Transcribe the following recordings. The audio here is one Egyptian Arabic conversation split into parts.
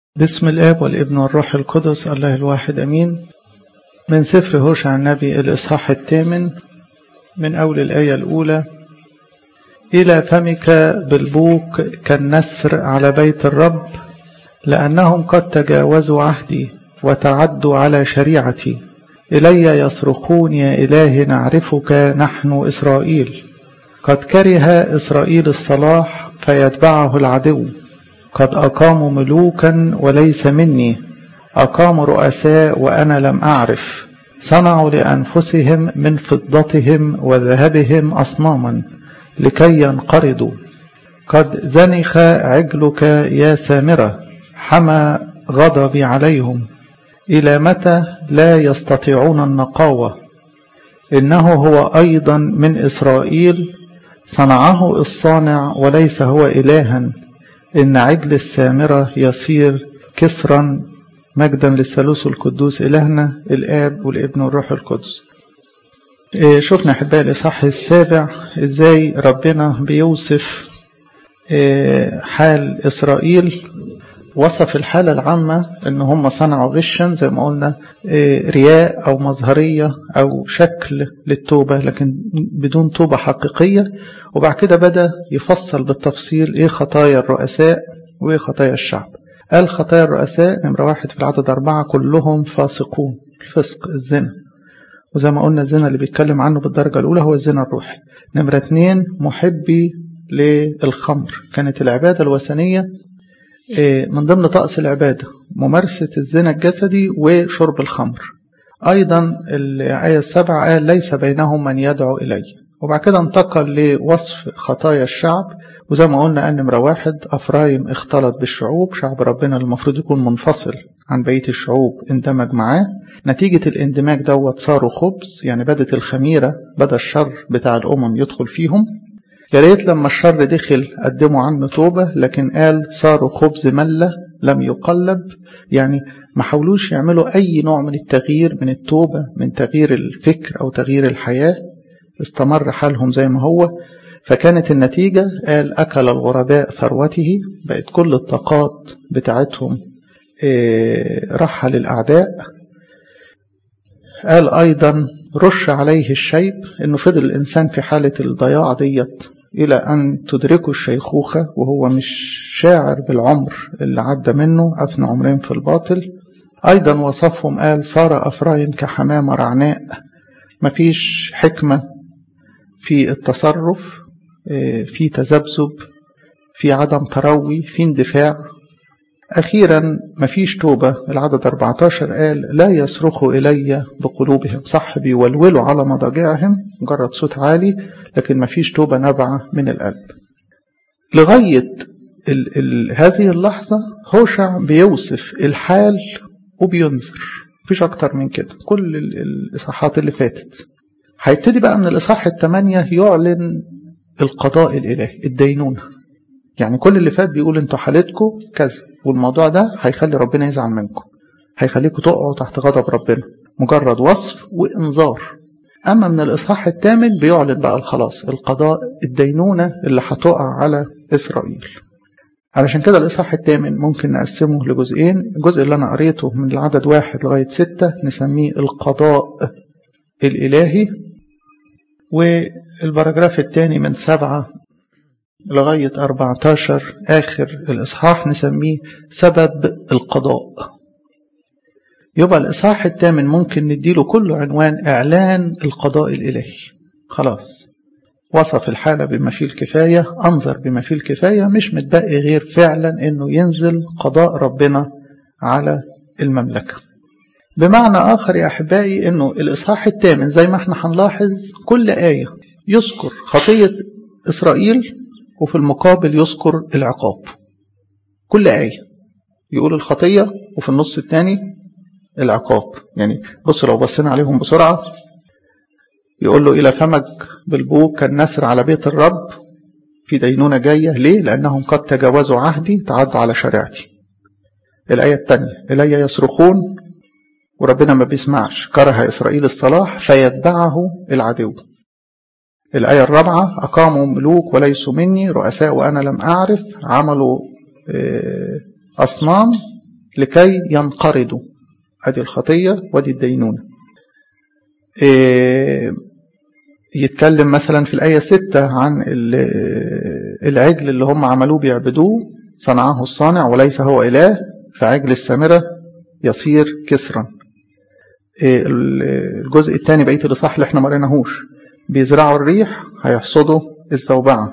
بسم الآب والابن والروح القدس الله الواحد أمين من سفر هوشع النبي الإصحاح الثامن من أول الآية الأولى إلى فمك بالبوق كالنسر على بيت الرب لأنهم قد تجاوزوا عهدي وتعدوا على شريعتي إلي يصرخون يا إله نعرفك نحن إسرائيل قد كره إسرائيل الصلاح فيتبعه العدو قد أقاموا ملوكا وليس مني أقاموا رؤساء وأنا لم أعرف صنعوا لأنفسهم من فضتهم وذهبهم أصناما لكي ينقرضوا قد زنخ عجلك يا سامرة حمى غضبي عليهم إلى متى لا يستطيعون النقاوة إنه هو أيضا من إسرائيل صنعه الصانع وليس هو إلها إن عجل السامرة يصير كسرا مجدا للثالوث القدوس إلهنا الآب والابن والروح القدس شفنا أحبائي الإصحاح السابع إزاي ربنا بيوصف حال إسرائيل وصف الحالة العامة إن هم صنعوا غشا زي ما قلنا رياء أو مظهرية أو شكل للتوبة لكن بدون توبة حقيقية وبعد كده بدأ يفصل بالتفصيل إيه خطايا الرؤساء وإيه خطايا الشعب قال خطايا الرؤساء نمرة واحد في العدد أربعة كلهم فاسقون الفسق الزنا وزي ما قلنا الزنا اللي بيتكلم عنه بالدرجة الأولى هو الزنا الروحي نمرة اتنين محبي للخمر كانت العبادة الوثنية من ضمن طقس العبادة ممارسة الزنا الجسدي وشرب الخمر أيضا الآية السبعة قال ليس بينهم من يدعو إلي وبعد كده انتقل لوصف خطايا الشعب وزي ما قلنا قال نمرة واحد أفرايم اختلط بالشعوب شعب ربنا المفروض يكون منفصل عن بقية الشعوب اندمج معاه نتيجة الاندماج دوت صاروا خبز يعني بدت الخميرة بدا الشر بتاع الأمم يدخل فيهم يا ريت لما الشر دخل قدموا عنه توبة لكن قال صاروا خبز ملة لم يقلب يعني ما حاولوش يعملوا أي نوع من التغيير من التوبة من تغيير الفكر أو تغيير الحياة استمر حالهم زي ما هو فكانت النتيجة قال أكل الغرباء ثروته بقت كل الطاقات بتاعتهم رحل الأعداء قال أيضا رش عليه الشيب إنه فضل الإنسان في حالة الضياع ديت إلى أن تدركه الشيخوخة وهو مش شاعر بالعمر اللي عدى منه أفنى عمرين في الباطل أيضا وصفهم قال صار أفرايم كحمامة رعناء مفيش حكمة في التصرف في تذبذب في عدم تروي في اندفاع أخيرا مفيش توبة العدد 14 قال لا يصرخوا إلي بقلوبهم صح بيولولوا على مضاجعهم مجرد صوت عالي لكن مفيش توبة نابعة من القلب لغاية ال ال هذه اللحظة هوشع بيوصف الحال وبينذر مفيش أكتر من كده كل الإصحاحات اللي فاتت هيبتدي بقى من الإصحاح الثمانية يعلن القضاء الإلهي الدينونة يعني كل اللي فات بيقول انتوا حالتكم كذا والموضوع ده هيخلي ربنا يزعل منكم هيخليكم تقعوا تحت غضب ربنا مجرد وصف وانذار اما من الاصحاح الثامن بيعلن بقى الخلاص القضاء الدينونه اللي هتقع على اسرائيل علشان كده الاصحاح الثامن ممكن نقسمه لجزئين الجزء اللي انا قريته من العدد واحد لغايه ستة نسميه القضاء الالهي والبراجراف الثاني من سبعة لغاية 14 آخر الإصحاح نسميه سبب القضاء يبقى الإصحاح الثامن ممكن نديله كله عنوان إعلان القضاء الإلهي خلاص وصف الحالة بما فيه الكفاية أنظر بما فيه الكفاية مش متبقي غير فعلا أنه ينزل قضاء ربنا على المملكة بمعنى آخر يا أحبائي أنه الإصحاح الثامن زي ما احنا هنلاحظ كل آية يذكر خطية إسرائيل وفي المقابل يذكر العقاب كل آية يقول الخطية وفي النص الثاني العقاب يعني بص لو بصينا عليهم بسرعة يقول له إلى فمك بالبوك كالنسر على بيت الرب في دينونة جاية ليه؟ لأنهم قد تجاوزوا عهدي تعدوا على شريعتي الآية الثانية إلي يصرخون وربنا ما بيسمعش كره إسرائيل الصلاح فيتبعه العدو الآية الرابعة أقاموا ملوك وليسوا مني رؤساء وأنا لم أعرف عملوا أصنام لكي ينقرضوا ادي الخطية وادي الدينونة إيه يتكلم مثلا في الآية ستة عن العجل اللي هم عملوه بيعبدوه صنعه الصانع وليس هو إله فعجل السامرة يصير كسرا الجزء الثاني بقية الإصحاح اللي احنا مريناهوش بيزرعوا الريح هيحصدوا الزوبعة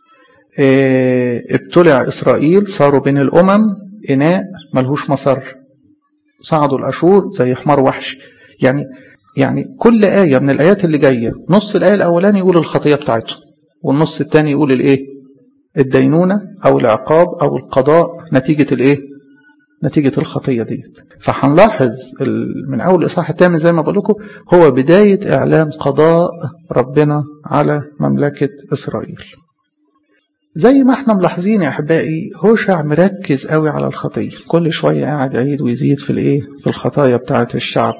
ابتلع إسرائيل صاروا بين الأمم إناء ملهوش مصر صعدوا الأشور زي حمار وحش يعني يعني كل آية من الآيات اللي جاية نص الآية الأولاني يقول الخطية بتاعته والنص الثاني يقول الإيه الدينونة أو العقاب أو القضاء نتيجة الإيه نتيجة الخطية ديت فهنلاحظ من أول الإصحاح الثامن زي ما بقول لكم هو بداية إعلان قضاء ربنا على مملكة إسرائيل زي ما احنا ملاحظين يا أحبائي هوشع مركز قوي على الخطية كل شوية قاعد يعيد ويزيد في الإيه في الخطايا بتاعة الشعب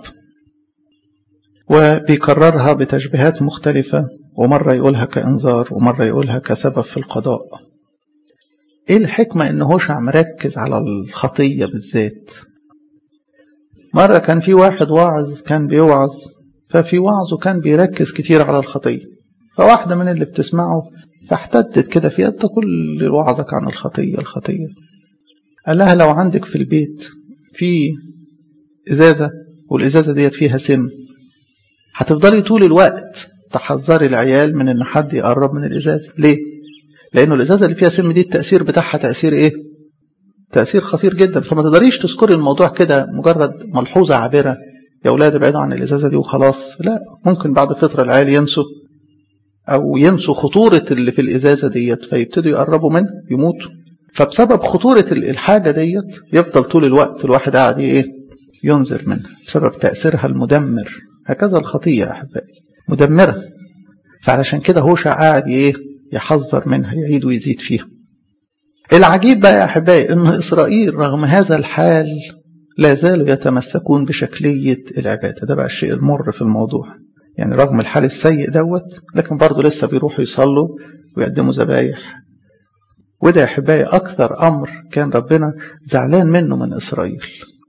وبيكررها بتشبيهات مختلفة ومرة يقولها كإنذار ومرة يقولها كسبب في القضاء ايه الحكمة ان هوشع مركز على الخطية بالذات مرة كان في واحد واعظ كان بيوعظ ففي وعظه كان بيركز كتير على الخطية فواحدة من اللي بتسمعه فاحتدت كده في انت كل وعظك عن الخطية الخطية قال لها لو عندك في البيت في ازازة والازازة ديت فيها سم هتفضلي طول الوقت تحذري العيال من ان حد يقرب من الازازة ليه لانه الازازه اللي فيها سم دي التاثير بتاعها تاثير ايه تاثير خطير جدا فما تقدريش تذكري الموضوع كده مجرد ملحوظه عابره يا اولاد ابعدوا عن الازازه دي وخلاص لا ممكن بعد فتره العيال ينسوا او ينسوا خطوره اللي في الازازه ديت فيبتدوا يقربوا منها يموتوا فبسبب خطوره الحاجه ديت يفضل طول الوقت الواحد قاعد ايه ينذر منها بسبب تاثيرها المدمر هكذا الخطيه يا احبائي مدمره فعلشان كده هوشع قاعد ايه يحذر منها يعيد ويزيد فيها العجيب بقى يا أحبائي أن إسرائيل رغم هذا الحال لا زالوا يتمسكون بشكلية العبادة ده بقى الشيء المر في الموضوع يعني رغم الحال السيء دوت لكن برضه لسه بيروحوا يصلوا ويقدموا ذبايح وده يا أحبائي أكثر أمر كان ربنا زعلان منه من إسرائيل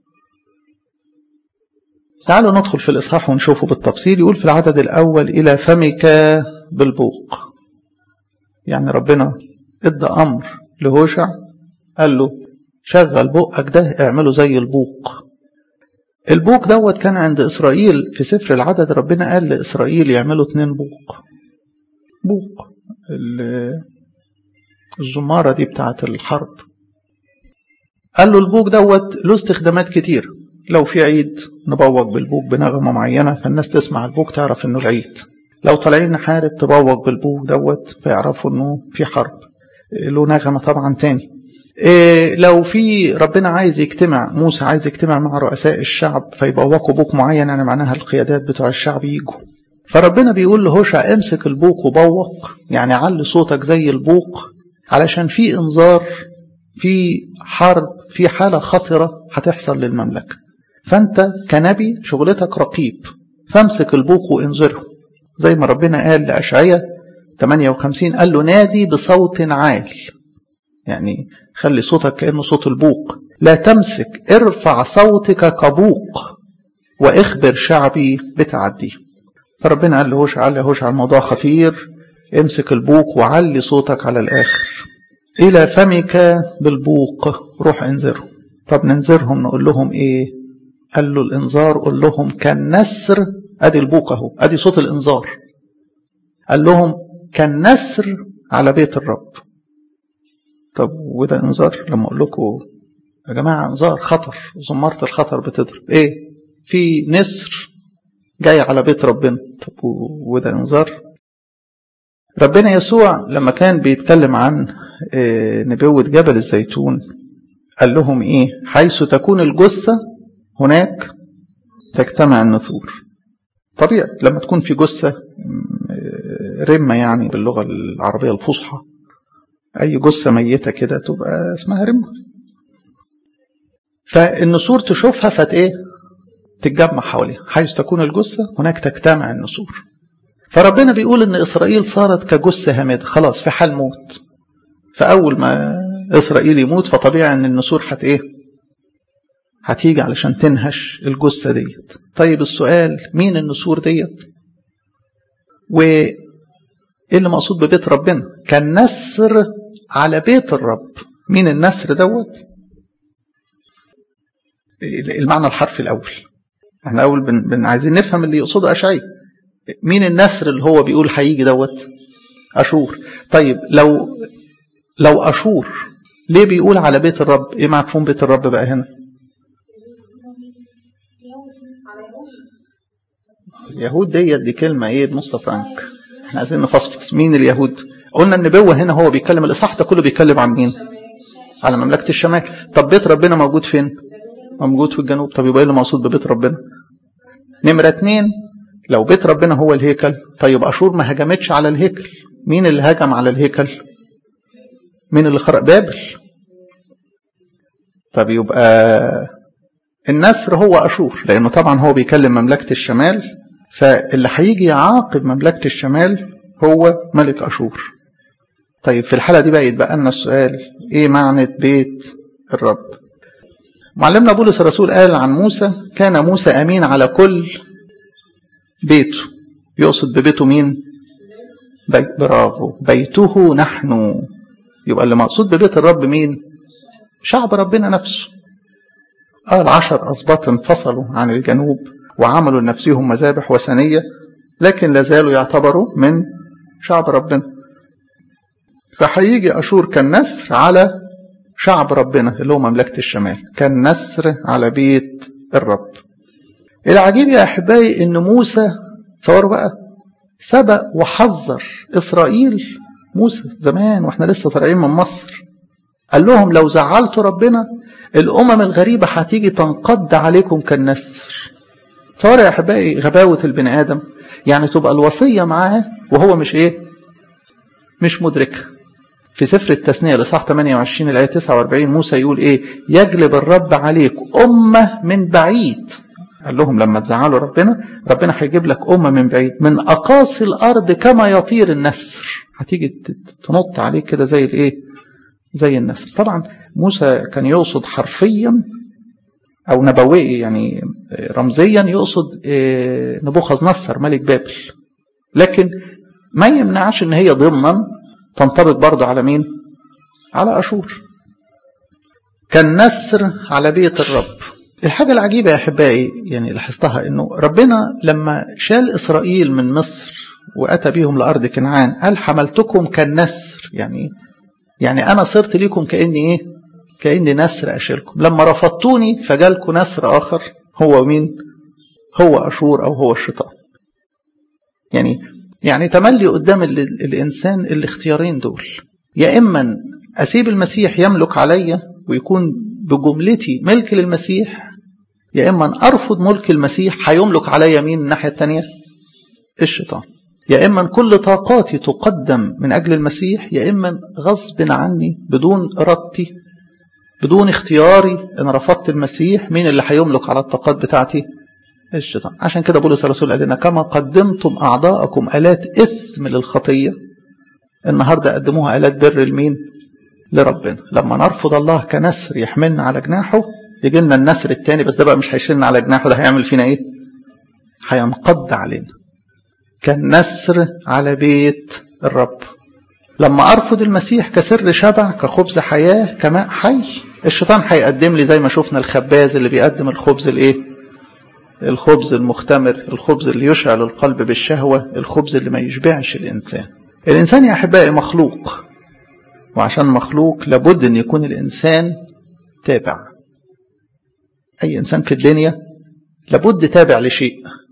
تعالوا ندخل في الإصحاح ونشوفه بالتفصيل يقول في العدد الأول إلى فمك بالبوق يعني ربنا ادى امر لهوشع قال له شغل بقك ده اعمله زي البوق البوق دوت كان عند اسرائيل في سفر العدد ربنا قال لاسرائيل يعملوا اتنين بوق بوق الزمارة دي بتاعت الحرب قال له البوق دوت له استخدامات كتير لو في عيد نبوق بالبوق بنغمة معينة فالناس تسمع البوق تعرف انه العيد لو طالعين نحارب تبوق بالبوق دوت فيعرفوا انه في حرب له نغمه طبعا تاني إيه لو في ربنا عايز يجتمع موسى عايز يجتمع مع رؤساء الشعب فيبوقوا بوق معين يعني معناها القيادات بتوع الشعب يجوا فربنا بيقول لهوشع امسك البوق وبوق يعني علي صوتك زي البوق علشان في انذار في حرب في حالة خطرة هتحصل للمملكة فانت كنبي شغلتك رقيب فامسك البوق وانذره زي ما ربنا قال لأشعية 58 قال له نادي بصوت عال يعني خلي صوتك كأنه صوت البوق لا تمسك ارفع صوتك كبوق واخبر شعبي بتعديه فربنا قال لهوش قال لهوش على الموضوع خطير امسك البوق وعلي صوتك على الآخر إلى فمك بالبوق روح انذرهم طب ننذرهم نقول لهم ايه قال له الانذار قول لهم كالنسر ادي البوق اهو ادي صوت الانذار قال لهم كالنسر على بيت الرب طب وده انذار لما اقول لكم يا جماعه انذار خطر زمارة الخطر بتضرب ايه في نسر جاي على بيت ربنا طب وده انذار ربنا يسوع لما كان بيتكلم عن نبوة جبل الزيتون قال لهم ايه حيث تكون الجثة هناك تجتمع النثور طبيعي لما تكون في جثة رمة يعني باللغة العربية الفصحى أي جثة ميتة كده تبقى اسمها رمة فالنسور تشوفها فت ايه تتجمع حواليها حيث تكون الجثة هناك تجتمع النسور فربنا بيقول ان اسرائيل صارت كجثة هامدة خلاص في حال موت فاول ما اسرائيل يموت فطبيعي ان النسور هت ايه هتيجي علشان تنهش الجثة ديت طيب السؤال مين النسور ديت وايه اللي مقصود ببيت ربنا كان نسر على بيت الرب مين النسر دوت المعنى الحرفي الاول احنا اول بن, بن عايزين نفهم اللي يقصده اشعي مين النسر اللي هو بيقول هيجي دوت اشور طيب لو لو اشور ليه بيقول على بيت الرب ايه مفهوم بيت الرب بقى هنا اليهود ديت دي كلمة ايه بنص فرانك احنا عايزين نفصفص مين اليهود قلنا النبوة هنا هو بيتكلم الإصحاح ده كله بيتكلم عن مين على مملكة الشمال طب بيت ربنا موجود فين موجود في الجنوب طب يبقى ايه اللي مقصود ببيت ربنا نمرة اتنين لو بيت ربنا هو الهيكل طيب أشور ما هجمتش على الهيكل مين اللي هجم على الهيكل مين اللي خرق بابل طب يبقى النسر هو أشور لأنه طبعا هو بيكلم مملكة الشمال فاللي هيجي يعاقب مملكة الشمال هو ملك أشور طيب في الحالة دي بقى يتبقى لنا السؤال إيه معنى بيت الرب معلمنا بولس الرسول قال عن موسى كان موسى أمين على كل بيته يقصد ببيته مين بي برافو بيته نحن يبقى اللي مقصود ببيت الرب مين شعب ربنا نفسه آه العشر أسباط انفصلوا عن الجنوب وعملوا لنفسهم مذابح وثنية لكن لازالوا يعتبروا من شعب ربنا فهيجي أشور كالنسر على شعب ربنا اللي هو مملكة الشمال كالنسر على بيت الرب العجيب يا أحبائي إن موسى تصوروا بقى سبق وحذر إسرائيل موسى زمان وإحنا لسه طالعين من مصر قال لهم لو زعلتوا ربنا الأمم الغريبة هتيجي تنقض عليكم كالنسر تصور يا أحبائي غباوة البني آدم يعني تبقى الوصية معاه وهو مش إيه مش مدركها في سفر التثنية لصح 28 الآية 49 موسى يقول إيه يجلب الرب عليك أمة من بعيد قال لهم لما تزعلوا ربنا ربنا هيجيب لك أمة من بعيد من أقاصي الأرض كما يطير النسر هتيجي تنط عليك كده زي الإيه زي النسر طبعا موسى كان يقصد حرفيا أو نبوي يعني رمزيا يقصد نبوخذ نصر ملك بابل لكن ما يمنعش ان هي ضمنا تنطبق برضه على مين على أشور كان نسر على بيت الرب الحاجة العجيبة يا أحبائي يعني لاحظتها أنه ربنا لما شال إسرائيل من مصر وأتى بهم لأرض كنعان قال حملتكم كالنسر يعني يعني أنا صرت ليكم كأني إيه كأني نسر أشيلكم لما رفضتوني فجالكم نسر آخر هو مين هو أشور أو هو الشيطان يعني يعني تملي قدام الإنسان الاختيارين دول يا إما أسيب المسيح يملك عليا ويكون بجملتي ملك للمسيح يا إما أرفض ملك المسيح هيملك عليا مين الناحية التانية الشيطان يا إما كل طاقاتي تقدم من أجل المسيح يا إما غصب عني بدون إرادتي بدون اختياري إن رفضت المسيح مين اللي هيملك على الطاقات بتاعتي الشيطان عشان كده بولس الرسول قال لنا كما قدمتم أعضاءكم آلات إثم للخطية النهاردة قدموها آلات بر لمين لربنا لما نرفض الله كنسر يحملنا على جناحه يجي لنا النسر التاني بس ده بقى مش هيشيلنا على جناحه ده هيعمل فينا ايه هينقض علينا كالنسر على بيت الرب لما ارفض المسيح كسر شبع كخبز حياه كماء حي الشيطان هيقدم لي زي ما شفنا الخباز اللي بيقدم الخبز الايه الخبز المختمر الخبز اللي يشعل القلب بالشهوه الخبز اللي ما يشبعش الانسان الانسان يا احبائي مخلوق وعشان مخلوق لابد ان يكون الانسان تابع اي انسان في الدنيا لابد تابع لشيء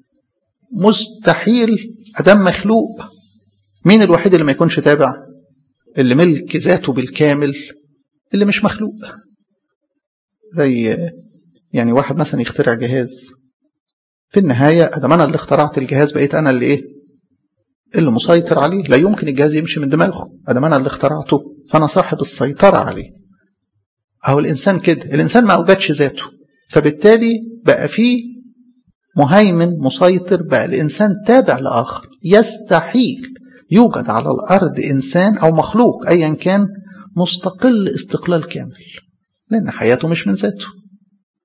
مستحيل ادم مخلوق مين الوحيد اللي ما يكونش تابع اللي ملك ذاته بالكامل اللي مش مخلوق زي يعني واحد مثلا يخترع جهاز في النهاية أدام أنا اللي اخترعت الجهاز بقيت أنا اللي إيه اللي مسيطر عليه لا يمكن الجهاز يمشي من دماغه أدام أنا اللي اخترعته فأنا صاحب السيطرة عليه أو الإنسان كده الإنسان ما أوجدش ذاته فبالتالي بقى فيه مهيمن مسيطر بقى الإنسان تابع لآخر يستحيل يوجد على الأرض إنسان أو مخلوق أيا كان مستقل استقلال كامل لأن حياته مش من ذاته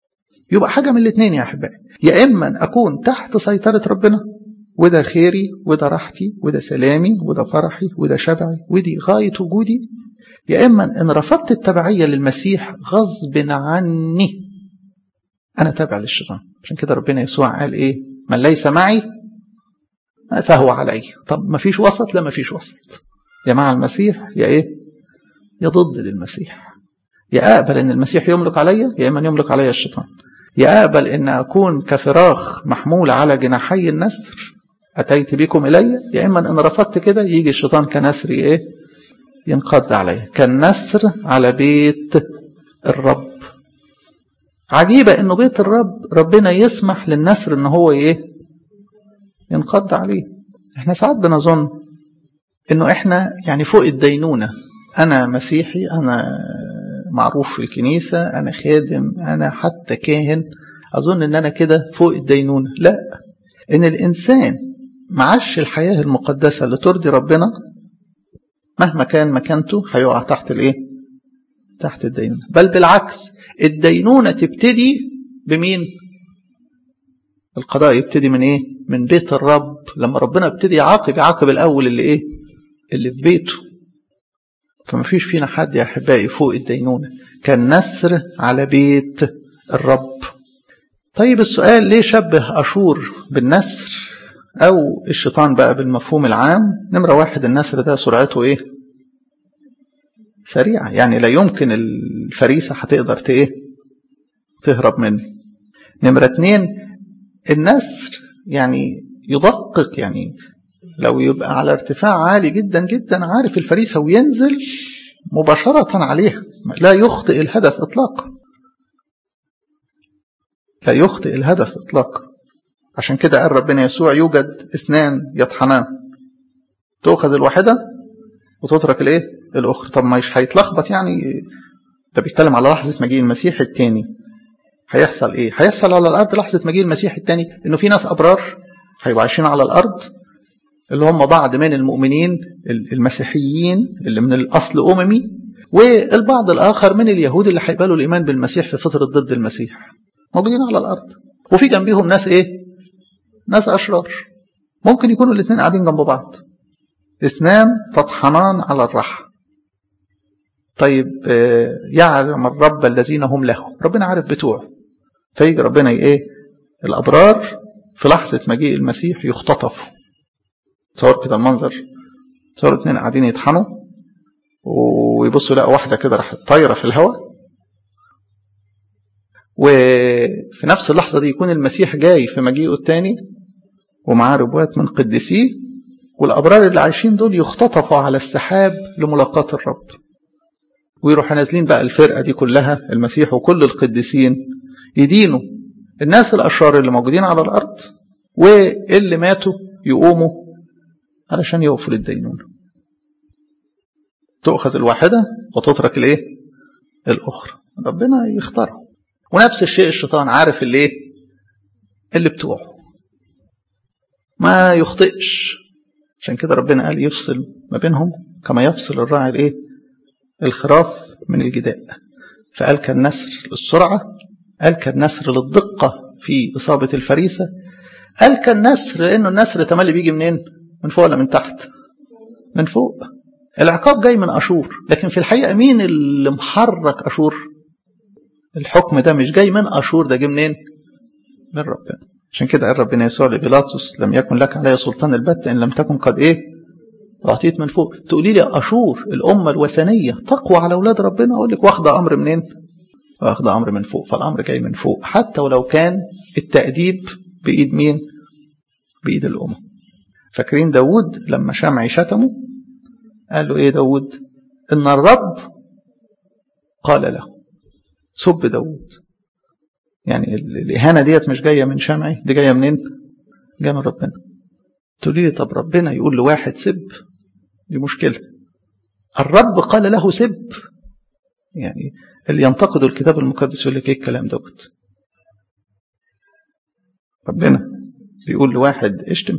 يبقى حاجة من الاثنين يا أحبائي يا إما أكون تحت سيطرة ربنا وده خيري وده راحتي وده سلامي وده فرحي وده شبعي ودي غاية وجودي يا إما إن رفضت التبعية للمسيح غصب عني أنا تابع للشيطان عشان كده ربنا يسوع قال إيه من ليس معي فهو علي طب ما فيش وسط لا ما فيش وسط يا مع المسيح يا إيه يا ضد للمسيح يا أقبل إن المسيح يملك عليا يا إما يملك عليا الشيطان يا أقبل إن أكون كفراخ محمول على جناحي النسر أتيت بكم إلي يا إما إن رفضت كده يجي الشيطان كنسر إيه ينقض عليا كالنسر على بيت الرب عجيبة إنه بيت الرب ربنا يسمح للنسر إن هو إيه ينقض عليه إحنا ساعات بنظن إنه إحنا يعني فوق الدينونة أنا مسيحي أنا معروف في الكنيسة أنا خادم أنا حتى كاهن أظن إن أنا كده فوق الدينونة لا إن الإنسان معاش الحياة المقدسة اللي ترضي ربنا مهما كان مكانته هيقع تحت الإيه؟ تحت الدينونة بل بالعكس الدينونة تبتدي بمين؟ القضاء يبتدي من إيه؟ من بيت الرب لما ربنا يبتدي يعاقب يعاقب الأول اللي إيه؟ اللي في بيته فما فيش فينا حد يا أحبائي فوق الدينونة كان نسر على بيت الرب طيب السؤال ليه شبه أشور بالنسر أو الشيطان بقى بالمفهوم العام نمرة واحد النسر ده سرعته إيه سريعة يعني لا يمكن الفريسة هتقدر إيه تهرب منه نمرة اتنين النسر يعني يدقق يعني لو يبقى على ارتفاع عالي جدا جدا عارف الفريسة وينزل مباشرة عليها لا يخطئ الهدف إطلاقا لا يخطئ الهدف إطلاقا عشان كده قال ربنا يسوع يوجد اثنان يطحنان تؤخذ الواحدة وتترك الايه الأخرى طب مش هيتلخبط يعني ده بيتكلم على لحظة مجيء المسيح الثاني هيحصل ايه هيحصل على الأرض لحظة مجيء المسيح الثاني انه في ناس أبرار هيبقوا عايشين على الأرض اللي هم بعض من المؤمنين المسيحيين اللي من الأصل أممي والبعض الآخر من اليهود اللي هيقبلوا الإيمان بالمسيح في فترة ضد المسيح موجودين على الأرض وفي جنبيهم ناس إيه؟ ناس أشرار ممكن يكونوا الاثنين قاعدين جنب بعض اثنان تطحنان على الرحى طيب يعلم الرب الذين هم له ربنا عارف بتوعه فيجي ربنا ايه الابرار في لحظه مجيء المسيح يختطفوا تصور كده المنظر تصور اتنين قاعدين يطحنوا ويبصوا يلاقوا واحده كده راحت طايره في الهواء وفي نفس اللحظه دي يكون المسيح جاي في مجيئه الثاني ومعاه ربوات من قديسيه والابرار اللي عايشين دول يختطفوا على السحاب لملاقاه الرب ويروحوا نازلين بقى الفرقه دي كلها المسيح وكل القديسين يدينوا الناس الاشرار اللي موجودين على الارض واللي ماتوا يقوموا علشان يقفوا للدينونة تؤخذ الواحدة وتترك الايه الأخرى ربنا يختارها ونفس الشيء الشيطان عارف اللي ايه اللي بتوعه ما يخطئش عشان كده ربنا قال يفصل ما بينهم كما يفصل الراعي الايه الخراف من الجداء فقال كالنسر للسرعة قال كالنسر للدقة في إصابة الفريسة قال كالنسر لأنه النسر تملي بيجي منين من فوق ولا من تحت من فوق العقاب جاي من أشور لكن في الحقيقة مين اللي محرك أشور الحكم ده مش جاي من أشور ده جاي منين من ربنا عشان كده قال ربنا يسوع لبيلاطس لم يكن لك علي سلطان البت إن لم تكن قد إيه أعطيت من فوق تقولي لي أشور الأمة الوثنية تقوى على أولاد ربنا أقول لك واخدة أمر منين واخدة أمر من فوق فالأمر جاي من فوق حتى ولو كان التأديب بإيد مين بإيد الأمم فاكرين داود لما شمعي شتمه قال له ايه داود ان الرب قال له سب داود يعني الإهانة ديت مش جاية من شمعي دي جاية منين جاية من ربنا تقولي لي طب ربنا يقول لواحد سب دي مشكلة الرب قال له سب يعني اللي ينتقد الكتاب المقدس يقول لك ايه الكلام دوت ربنا بيقول لواحد اشتم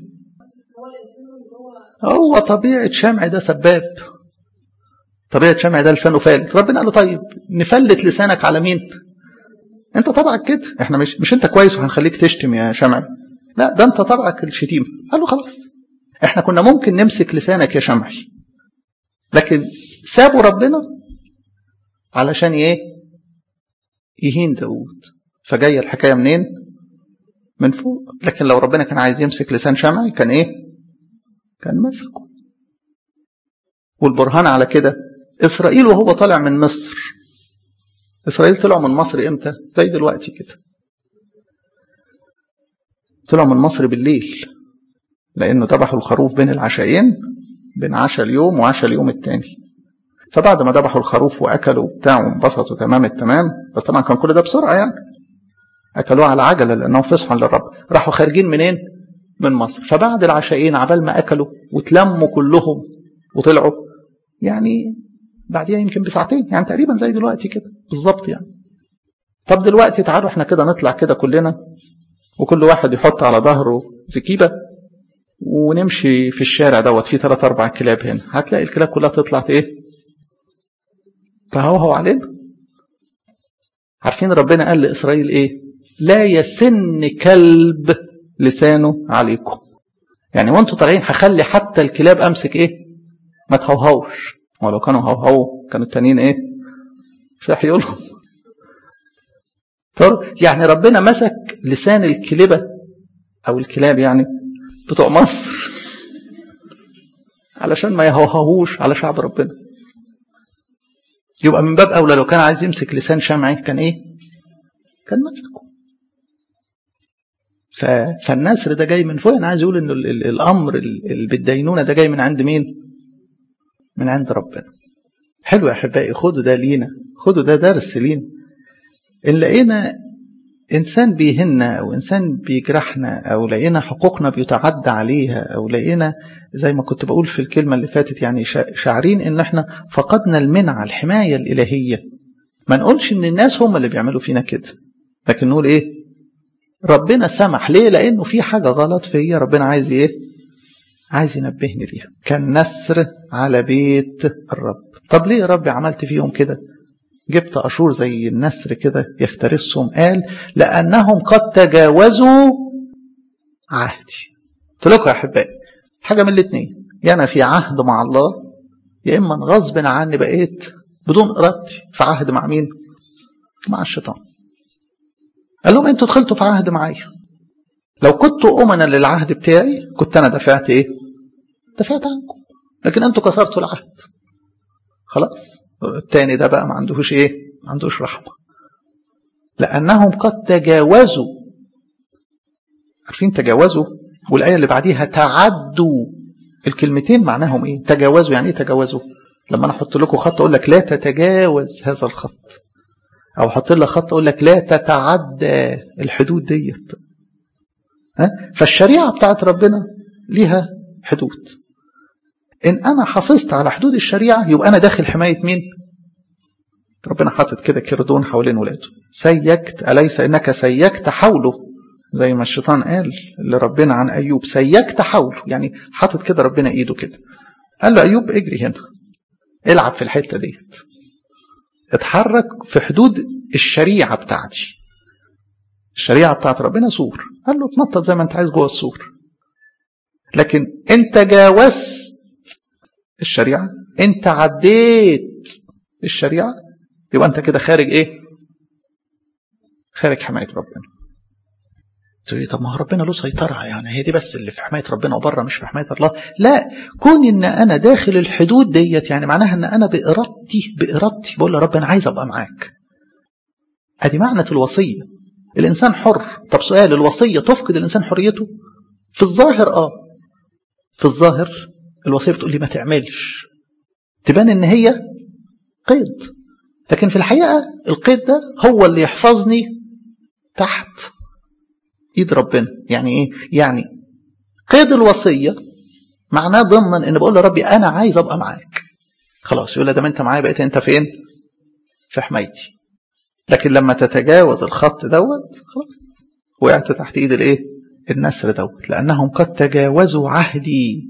هو طبيعة شمع ده سباب طبيعة شمع ده لسانه فالت ربنا قال له طيب نفلت لسانك على مين انت طبعك كده احنا مش مش انت كويس وهنخليك تشتم يا شمعي لا ده انت طبعك الشتيمه قال له خلاص احنا كنا ممكن نمسك لسانك يا شمعي لكن سابوا ربنا علشان ايه يهين داود فجايه الحكايه منين من فوق لكن لو ربنا كان عايز يمسك لسان شمعي كان ايه كان مسكه والبرهان على كده اسرائيل وهو طالع من مصر اسرائيل طلعوا من مصر امتى زي دلوقتي كده طلعوا من مصر بالليل لانه ذبحوا الخروف بين العشاءين بين عشاء اليوم وعشاء اليوم الثاني فبعد ما ذبحوا الخروف واكلوا بتاع وانبسطوا تمام التمام بس طبعا كان كل ده بسرعه يعني اكلوه على عجله لانهم فصحوا للرب راحوا خارجين منين من مصر فبعد العشاءين عبال ما اكلوا وتلموا كلهم وطلعوا يعني بعديها يمكن بساعتين يعني تقريبا زي دلوقتي كده بالظبط يعني طب دلوقتي تعالوا احنا كده نطلع كده كلنا وكل واحد يحط على ظهره زكيبه ونمشي في الشارع دوت فيه ثلاث اربع كلاب هنا هتلاقي الكلاب كلها تطلع ايه تهوهو علينا عارفين ربنا قال لاسرائيل ايه لا يسن كلب لسانه عليكم يعني وانتوا طالعين هخلي حتى الكلاب امسك ايه ما تهوهوش ولو كانوا هوهو كانوا التانيين ايه صحيوا لهم يعني ربنا مسك لسان الكلبة او الكلاب يعني بتوع مصر علشان ما يهوهوش على شعب ربنا يبقى من باب اولى لو كان عايز يمسك لسان شمعي كان ايه كان مسكه ف... فالنسر ده جاي من فوق انا عايز اقول ان ال... ال... الامر اللي بالدينونه ده جاي من عند مين من عند ربنا حلو يا احبائي خدوا ده لينا خدوا ده درس لينا ان لقينا انسان بيهنا او انسان بيجرحنا او لقينا حقوقنا بيتعدى عليها او لقينا زي ما كنت بقول في الكلمه اللي فاتت يعني شاعرين ان احنا فقدنا المنع الحمايه الالهيه ما نقولش ان الناس هم اللي بيعملوا فينا كده لكن نقول ايه ربنا سمح ليه لانه في حاجه غلط فيا ربنا عايز ايه عايز ينبهني ليها كان نسر على بيت الرب طب ليه يا رب عملت فيهم كده جبت أشور زي النسر كده يفترسهم قال لأنهم قد تجاوزوا عهدي قلت لكم يا أحبائي حاجة من الاثنين يا أنا في عهد مع الله يا إما غصب عني بقيت بدون إرادتي في عهد مع مين؟ مع الشيطان قال لهم أنتوا دخلتوا في عهد معايا لو كنتوا أمنا للعهد بتاعي كنت أنا دفعت إيه؟ دفعت عنكم لكن أنتوا كسرتوا العهد خلاص التاني ده بقى ما عندهوش ايه ما عندهوش رحمة لأنهم قد تجاوزوا عارفين تجاوزوا والآية اللي بعديها تعدوا الكلمتين معناهم ايه تجاوزوا يعني ايه تجاوزوا لما انا احط لكم خط اقول لك لا تتجاوز هذا الخط او احط لك خط اقول لك لا تتعدى الحدود ديت ها فالشريعه بتاعت ربنا ليها حدود ان انا حافظت على حدود الشريعه يبقى انا داخل حمايه مين ربنا حاطط كده كردون حوالين ولاده سيكت اليس انك سيكت حوله زي ما الشيطان قال لربنا عن ايوب سيكت حوله يعني حاطط كده ربنا ايده كده قال له ايوب اجري هنا العب في الحته ديت اتحرك في حدود الشريعه بتاعتي الشريعه بتاعت ربنا سور قال له اتنطط زي ما انت عايز جوه السور لكن انت جاوزت الشريعه انت عديت الشريعه يبقى انت كده خارج ايه خارج حمايه ربنا تقول لي طب ما هو ربنا له سيطره يعني هي دي بس اللي في حمايه ربنا وبره مش في حمايه الله لا كون ان انا داخل الحدود ديت يعني معناها ان انا بارادتي بارادتي بقول يا رب انا عايز ابقى معاك ادي معنى الوصيه الانسان حر طب سؤال الوصيه تفقد الانسان حريته في الظاهر اه في الظاهر الوصيه بتقول لي ما تعملش تبان ان هي قيد لكن في الحقيقه القيد ده هو اللي يحفظني تحت ايد ربنا يعني ايه يعني قيد الوصيه معناه ضمن ان بقول لربي انا عايز ابقى معاك خلاص يقول ده ما انت معايا بقيت انت فين في حمايتي لكن لما تتجاوز الخط دوت خلاص وقعت تحت ايد الايه النسر دوت لانهم قد تجاوزوا عهدي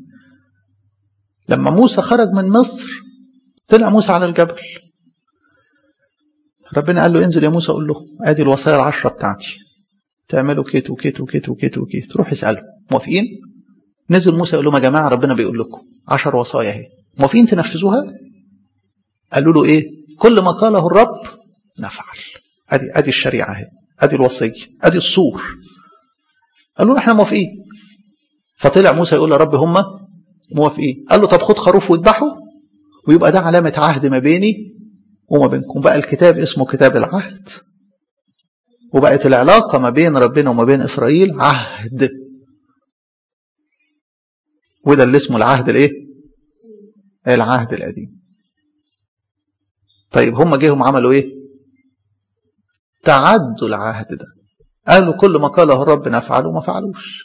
لما موسى خرج من مصر طلع موسى على الجبل ربنا قال له انزل يا موسى قول له ادي الوصايا العشرة بتاعتي تعملوا كيت وكيت وكيت وكيت وكيت روح اسأله موافقين نزل موسى يقول لهم يا جماعة ربنا بيقول لكم عشر وصايا اهي موافقين تنفذوها قالوا له ايه كل ما قاله الرب نفعل ادي ادي الشريعة اهي ادي الوصية ادي الصور قالوا له احنا موافقين فطلع موسى يقول يا رب هم موافقين قال له طب خد خروف واذبحه ويبقى ده علامة عهد ما بيني وما بينكم بقى الكتاب اسمه كتاب العهد وبقت العلاقة ما بين ربنا وما بين إسرائيل عهد وده اللي اسمه العهد الايه العهد القديم طيب هم جيهم عملوا ايه تعدوا العهد ده قالوا كل ما قاله الرب نفعله ما فعلوش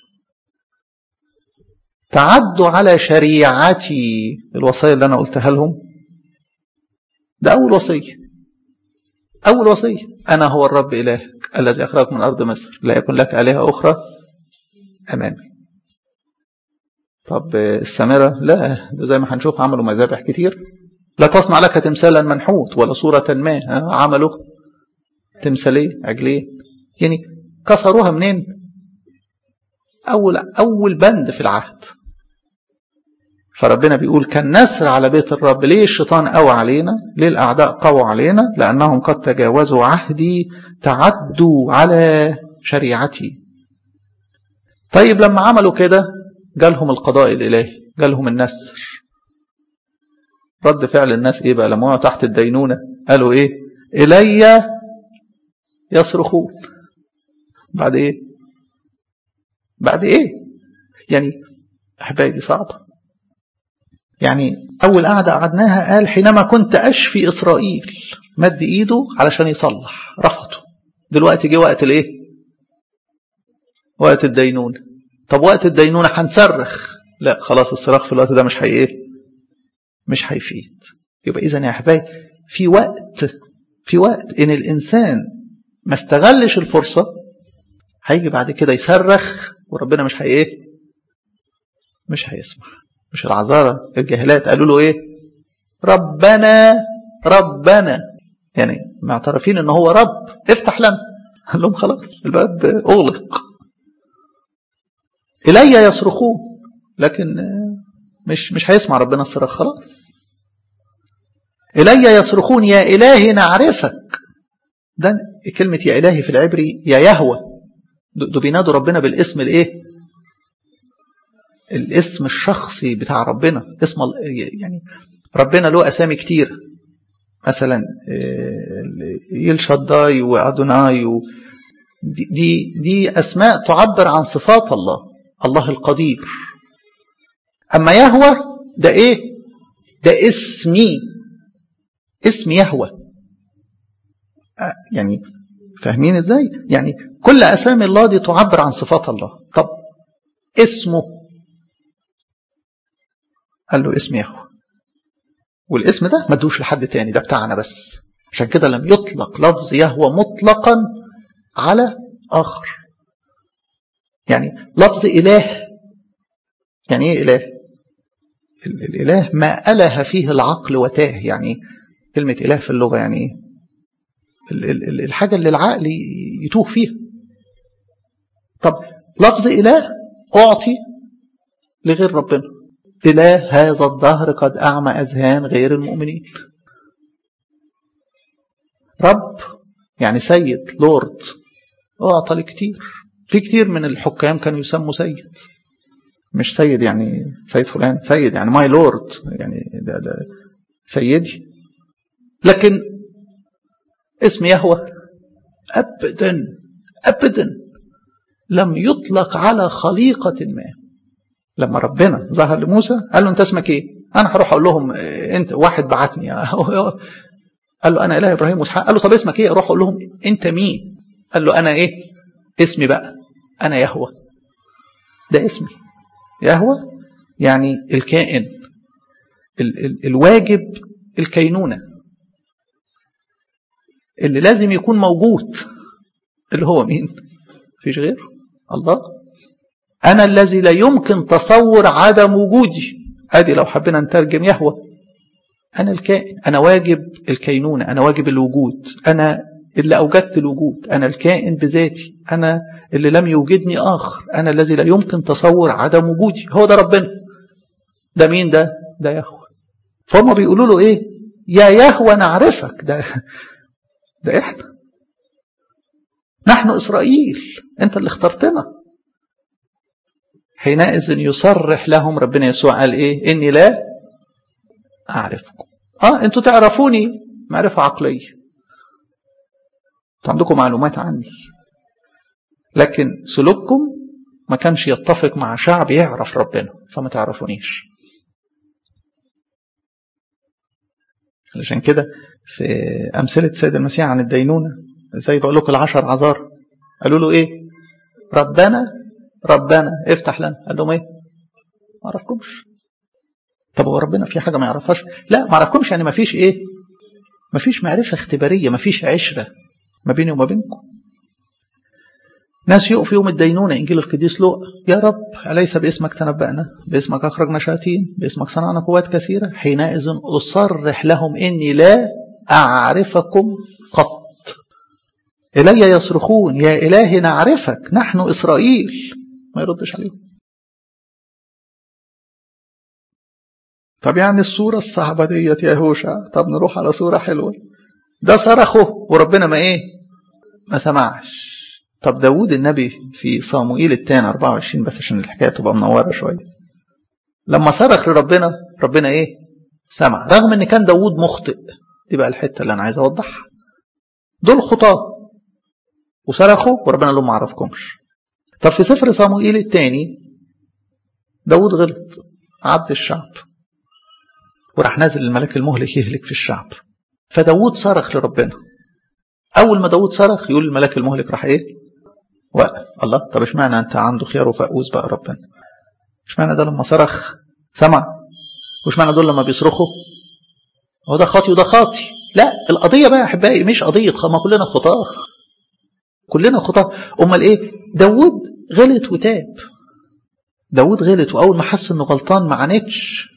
تعدوا على شريعتي الوصية اللي أنا قلتها لهم ده أول وصية أول وصية أنا هو الرب إلهك الذي أخرجك من أرض مصر لا يكن لك آلهة أخرى أمامي طب السامرة لا ده زي ما هنشوف عملوا مذابح كتير لا تصنع لك تمثالا منحوت ولا صورة ما عملوا تمثالية عجلين يعني كسروها منين أول أول بند في العهد فربنا بيقول كان نسر على بيت الرب ليه الشيطان قوى علينا ليه الأعداء قووا علينا لأنهم قد تجاوزوا عهدي تعدوا على شريعتي طيب لما عملوا كده جالهم القضاء الإلهي جالهم النسر رد فعل الناس ايه بقى لما وقعوا تحت الدينونة قالوا ايه إلي يصرخون بعد ايه بعد ايه يعني احبائي دي صعبه يعني اول قعده قعدناها قال حينما كنت اشفي اسرائيل مد ايده علشان يصلح رفضه دلوقتي جه وقت الايه وقت الدينونه طب وقت الدينونه هنصرخ لا خلاص الصراخ في الوقت ده مش هي ايه مش هيفيد يبقى اذا يا احبائي في وقت في وقت ان الانسان ما استغلش الفرصه هيجي بعد كده يصرخ وربنا مش هي ايه مش هيسمع مش العذارى الجاهلات قالوا له ايه ربنا ربنا يعني معترفين ان هو رب افتح لنا قال لهم خلاص الباب اغلق الي يصرخون لكن مش مش هيسمع ربنا الصراخ خلاص الي يصرخون يا الهي نعرفك ده كلمه يا الهي في العبري يا يهوه دول بينادوا ربنا بالاسم الايه الاسم الشخصي بتاع ربنا اسم يعني ربنا له اسامي كتير مثلا يلشداي وادوناي دي دي اسماء تعبر عن صفات الله الله القدير اما يهوى ده ايه ده اسمي اسم يهوى يعني فاهمين ازاي يعني كل اسامي الله دي تعبر عن صفات الله طب اسمه قال له اسم يهوه والاسم ده ما ادوش لحد تاني ده بتاعنا بس عشان كده لم يطلق لفظ يهوه مطلقا على اخر يعني لفظ اله يعني ايه اله الاله ما اله فيه العقل وتاه يعني كلمه اله في اللغه يعني ايه الحاجة اللي العقل يتوه فيها طب لفظ إله أعطي لغير ربنا إله هذا الدهر قد أعمى أذهان غير المؤمنين رب يعني سيد لورد أعطى لكتير في كتير من الحكام كانوا يسموا سيد مش سيد يعني سيد فلان سيد يعني ماي لورد يعني ده, ده سيدي لكن اسم يهوه ابدا ابدا لم يطلق على خليقه ما لما ربنا ظهر لموسى قال له انت اسمك ايه انا هروح اقول لهم انت واحد بعتني قال له انا اله ابراهيم واسحاق قال له طب اسمك ايه اروح اقول لهم انت مين قال له انا ايه اسمي بقى انا يهوه ده اسمي يهوه يعني الكائن ال ال الواجب الكينونه اللي لازم يكون موجود اللي هو مين فيش غيره الله أنا الذي لا يمكن تصور عدم وجودي ادي لو حبينا نترجم يهوى أنا الكائن أنا واجب الكينونة أنا واجب الوجود أنا اللي أوجدت الوجود أنا الكائن بذاتي أنا اللي لم يوجدني آخر أنا الذي لا يمكن تصور عدم وجودي هو ده ربنا ده مين ده ده يهوه فهم بيقولوا له إيه يا يهوه نعرفك ده ده إحنا نحن إسرائيل أنت اللي اخترتنا حينئذ يصرح لهم ربنا يسوع قال إيه إني لا أعرفكم آه أنتوا تعرفوني معرفة عقلية عندكم معلومات عني لكن سلوككم ما كانش يتفق مع شعب يعرف ربنا فما تعرفونيش علشان كده في أمثلة سيد المسيح عن الدينونة زي بقول لكم العشر عذار قالوا له إيه ربنا ربنا افتح لنا قال لهم إيه ما أعرفكمش طب هو ربنا في حاجة ما يعرفهاش لا ما أعرفكمش يعني ما فيش إيه ما فيش معرفة اختبارية ما فيش عشرة ما بيني وما بينكم ناس يقف يوم الدينونة إنجيل القديس لوقا يا رب أليس باسمك تنبأنا باسمك أخرجنا شياطين باسمك صنعنا قوات كثيرة حينئذ أصرح لهم إني لا أعرفكم قط إلي يصرخون يا إلهي نعرفك نحن إسرائيل ما يردش عليهم طب يعني الصورة الصعبة ديت يا هوشع طب نروح على صورة حلوة ده صرخه وربنا ما ايه ما سمعش طب داود النبي في صاموئيل الثاني 24 بس عشان الحكايه تبقى منوره شويه لما صرخ لربنا ربنا ايه سمع رغم ان كان داود مخطئ دي بقى الحته اللي انا عايز اوضحها دول خطاه وصرخوا وربنا قال لهم ما اعرفكمش طب في سفر صاموئيل الثاني داود غلط عبد الشعب وراح نازل الملك المهلك يهلك في الشعب فداود صرخ لربنا اول ما داود صرخ يقول الملك المهلك راح ايه وقف الله طب اشمعنى انت عنده خيار وفقوس بقى ربنا اشمعنى ده لما صرخ سمع واشمعنى دول لما بيصرخوا هو ده خاطي وده خاطي لا القضيه بقى يا احبائي مش قضيه ما كلنا خطاه كلنا خطاه امال ايه داود غلط وتاب داود غلط واول ما حس انه غلطان ما عانتش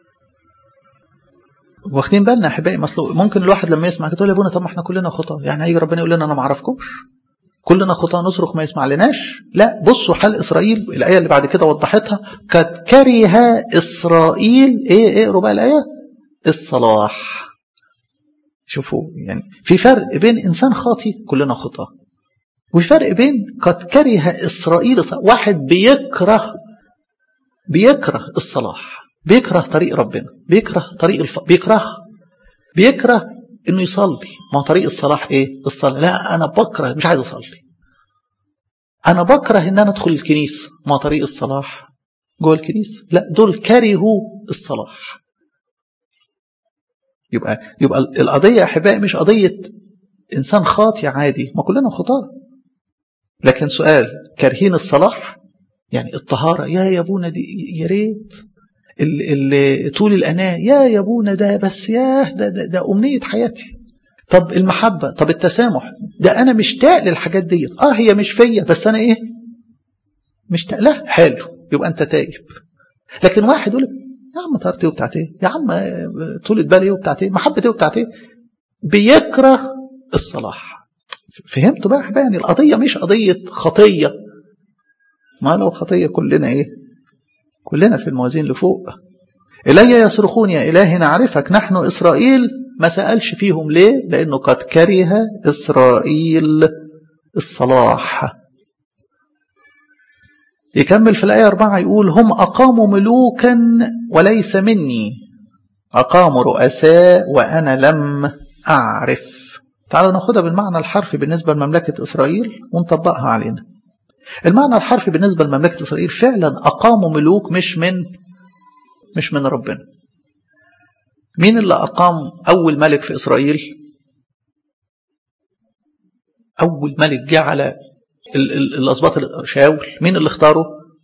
واخدين بالنا يا احبائي مسلوق ممكن الواحد لما يسمع كده يقول يا ابونا طب ما احنا كلنا خطاه يعني هيجي ربنا يقول لنا انا ما اعرفكمش كلنا خطاه نصرخ ما يسمع لناش لا بصوا حال اسرائيل الايه اللي بعد كده وضحتها قد كره اسرائيل ايه ايه ربع الايه الصلاح شوفوا يعني في فرق بين انسان خاطي كلنا خطاه وفي فرق بين قد كره اسرائيل واحد بيكره بيكره الصلاح بيكره طريق ربنا بيكره طريق الف... بيكره بيكره انه يصلي ما هو طريق الصلاح ايه الصلاه لا انا بكره مش عايز اصلي انا بكره ان انا ادخل الكنيسه ما هو طريق الصلاح جوه الكنيسه لا دول كرهوا الصلاح يبقى يبقى القضيه يا احبائي مش قضيه انسان خاطي عادي ما كلنا خطاه لكن سؤال كارهين الصلاح يعني الطهاره يا يا ابونا دي يا ريت اللي طول الأناة يا يا ابونا ده بس ياه ده, ده, ده أمنية حياتي طب المحبة طب التسامح ده أنا مشتاق للحاجات ديت آه هي مش فيا بس أنا إيه مشتاق لها حلو يبقى أنت تايب لكن واحد يقول لك يا عم طهارتي وبتاعت إيه يا عم طولة بالي وبتاعت إيه محبتي وبتاعت إيه بيكره الصلاح فهمتوا بقى يعني القضية مش قضية خطية ما لو خطية كلنا إيه كلنا في الموازين لفوق إلي يصرخون يا إلهي نعرفك نحن إسرائيل ما سألش فيهم ليه لأنه قد كره إسرائيل الصلاح يكمل في الآية أربعة يقول هم أقاموا ملوكا وليس مني أقاموا رؤساء وأنا لم أعرف تعالوا ناخدها بالمعنى الحرفي بالنسبة لمملكة إسرائيل ونطبقها علينا المعنى الحرفي بالنسبة لمملكة إسرائيل فعلا أقاموا ملوك مش من مش من ربنا مين اللي أقام أول ملك في إسرائيل أول ملك جه على الأسباط شاول مين اللي اختاره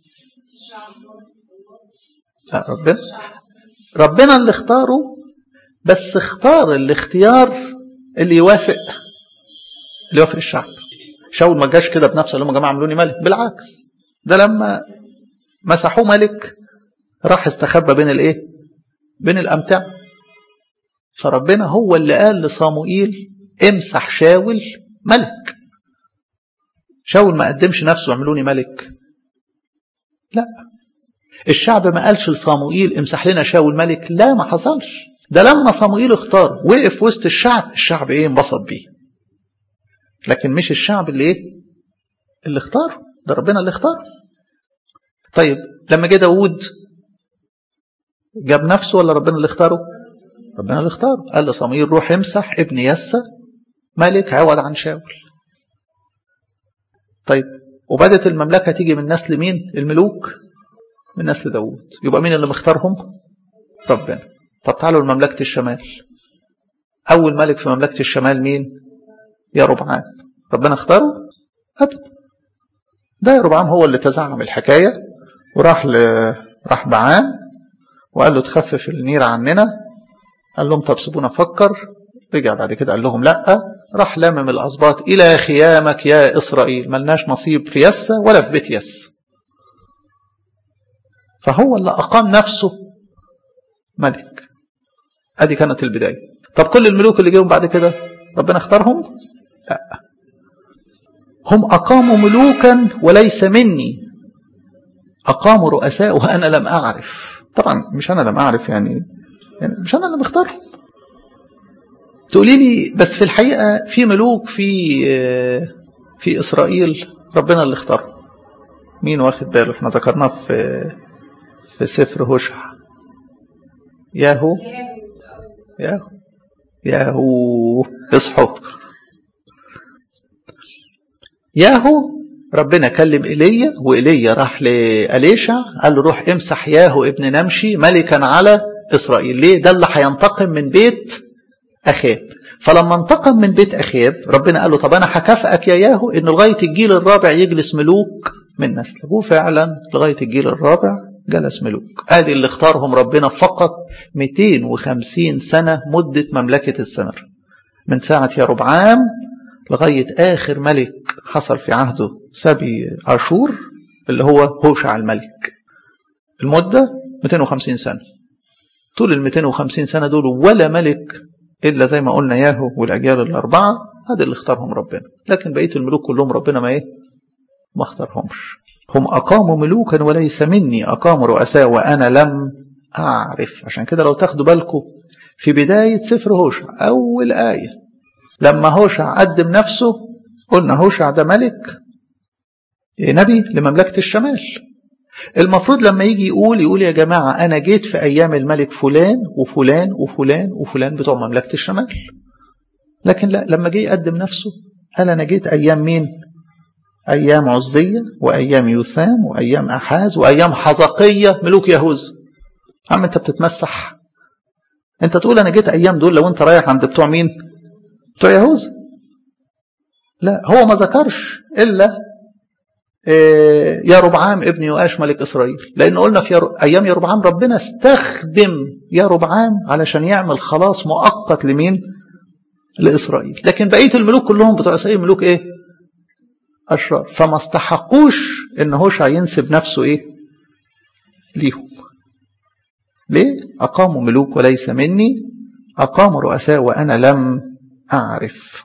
لا ربنا ربنا اللي اختاره بس اختار الاختيار اللي يوافق اللي يوافق الشعب شاول ما جاش كده بنفسه قال لهم يا جماعه عملوني ملك بالعكس ده لما مسحوه ملك راح استخبى بين الايه بين الامتع فربنا هو اللي قال لصاموئيل امسح شاول ملك شاول ما قدمش نفسه اعملوني ملك لا الشعب ما قالش لصاموئيل امسح لنا شاول ملك لا ما حصلش ده لما صاموئيل اختار وقف وسط الشعب الشعب ايه انبسط بيه لكن مش الشعب اللي ايه اللي اختاره ده ربنا اللي اختاره طيب لما جه داوود جاب نفسه ولا ربنا اللي اختاره ربنا اللي اختاره قال لصموئيل روح امسح ابن يسى ملك عوض عن شاول طيب وبدت المملكة تيجي من نسل مين الملوك من نسل داوود يبقى مين اللي مختارهم ربنا طب تعالوا لمملكة الشمال أول ملك في مملكة الشمال مين يا ربعام ربنا اختاره أبدا ده يا ربعام هو اللي تزعم الحكاية وراح ل... راح بعام وقال له تخفف النير عننا قال لهم طب سيبونا افكر رجع بعد كده قال لهم لا راح لمم الاسباط الى خيامك يا اسرائيل ملناش نصيب في يسا ولا في بيت يس فهو اللي اقام نفسه ملك ادي كانت البدايه طب كل الملوك اللي جيهم بعد كده ربنا اختارهم لا هم اقاموا ملوكا وليس مني اقاموا رؤساء وانا لم اعرف طبعا مش انا لم اعرف يعني, يعني مش انا اللي مختارهم تقولي لي بس في الحقيقه في ملوك في في اسرائيل ربنا اللي اختارهم مين واخد باله احنا ذكرناه في في سفر هوشع ياهو ياهو ياهو اصحوا ياهو ربنا كلم ايليا وايليا راح لاليشع قال له روح امسح ياهو ابن نمشي ملكا على اسرائيل ليه ده اللي هينتقم من بيت اخاب فلما انتقم من بيت اخاب ربنا قال له طب انا هكافئك يا ياهو ان لغايه الجيل الرابع يجلس ملوك من نسلك وفعلا لغايه الجيل الرابع جلس ملوك ادي اللي اختارهم ربنا فقط 250 سنه مده مملكه السمر من ساعه يا ربعام لغاية آخر ملك حصل في عهده سبي عاشور اللي هو هوشع الملك المدة 250 سنة طول ال 250 سنة دول ولا ملك إلا زي ما قلنا ياهو والأجيال الأربعة هذا اللي اختارهم ربنا لكن بقية الملوك كلهم ربنا ما إيه ما اختارهمش هم أقاموا ملوكا وليس مني أقاموا رؤساء وأنا لم أعرف عشان كده لو تاخدوا بالكم في بداية سفر هوشع أول آية لما هوشع قدم نفسه قلنا هوشع ده ملك نبي لمملكة الشمال المفروض لما يجي يقول يقول يا جماعة أنا جيت في أيام الملك فلان وفلان وفلان وفلان بتوع مملكة الشمال لكن لا لما جه يقدم نفسه قال أنا جيت أيام مين أيام عزية وأيام يوثام وأيام أحاز وأيام حزقية ملوك يهوذا عم أنت بتتمسح أنت تقول أنا جيت أيام دول لو أنت رايح عند بتوع مين بتوع يهوذا لا هو ما ذكرش إلا يا ربعام ابن يؤاش ملك إسرائيل لأن قلنا في أيام يا ربعام ربنا استخدم يا ربعام علشان يعمل خلاص مؤقت لمين لإسرائيل لكن بقية الملوك كلهم بتوع إسرائيل ملوك إيه أشرار فما استحقوش إن هوشع ينسب نفسه إيه ليهم ليه أقاموا ملوك وليس مني أقاموا رؤساء وأنا لم أعرف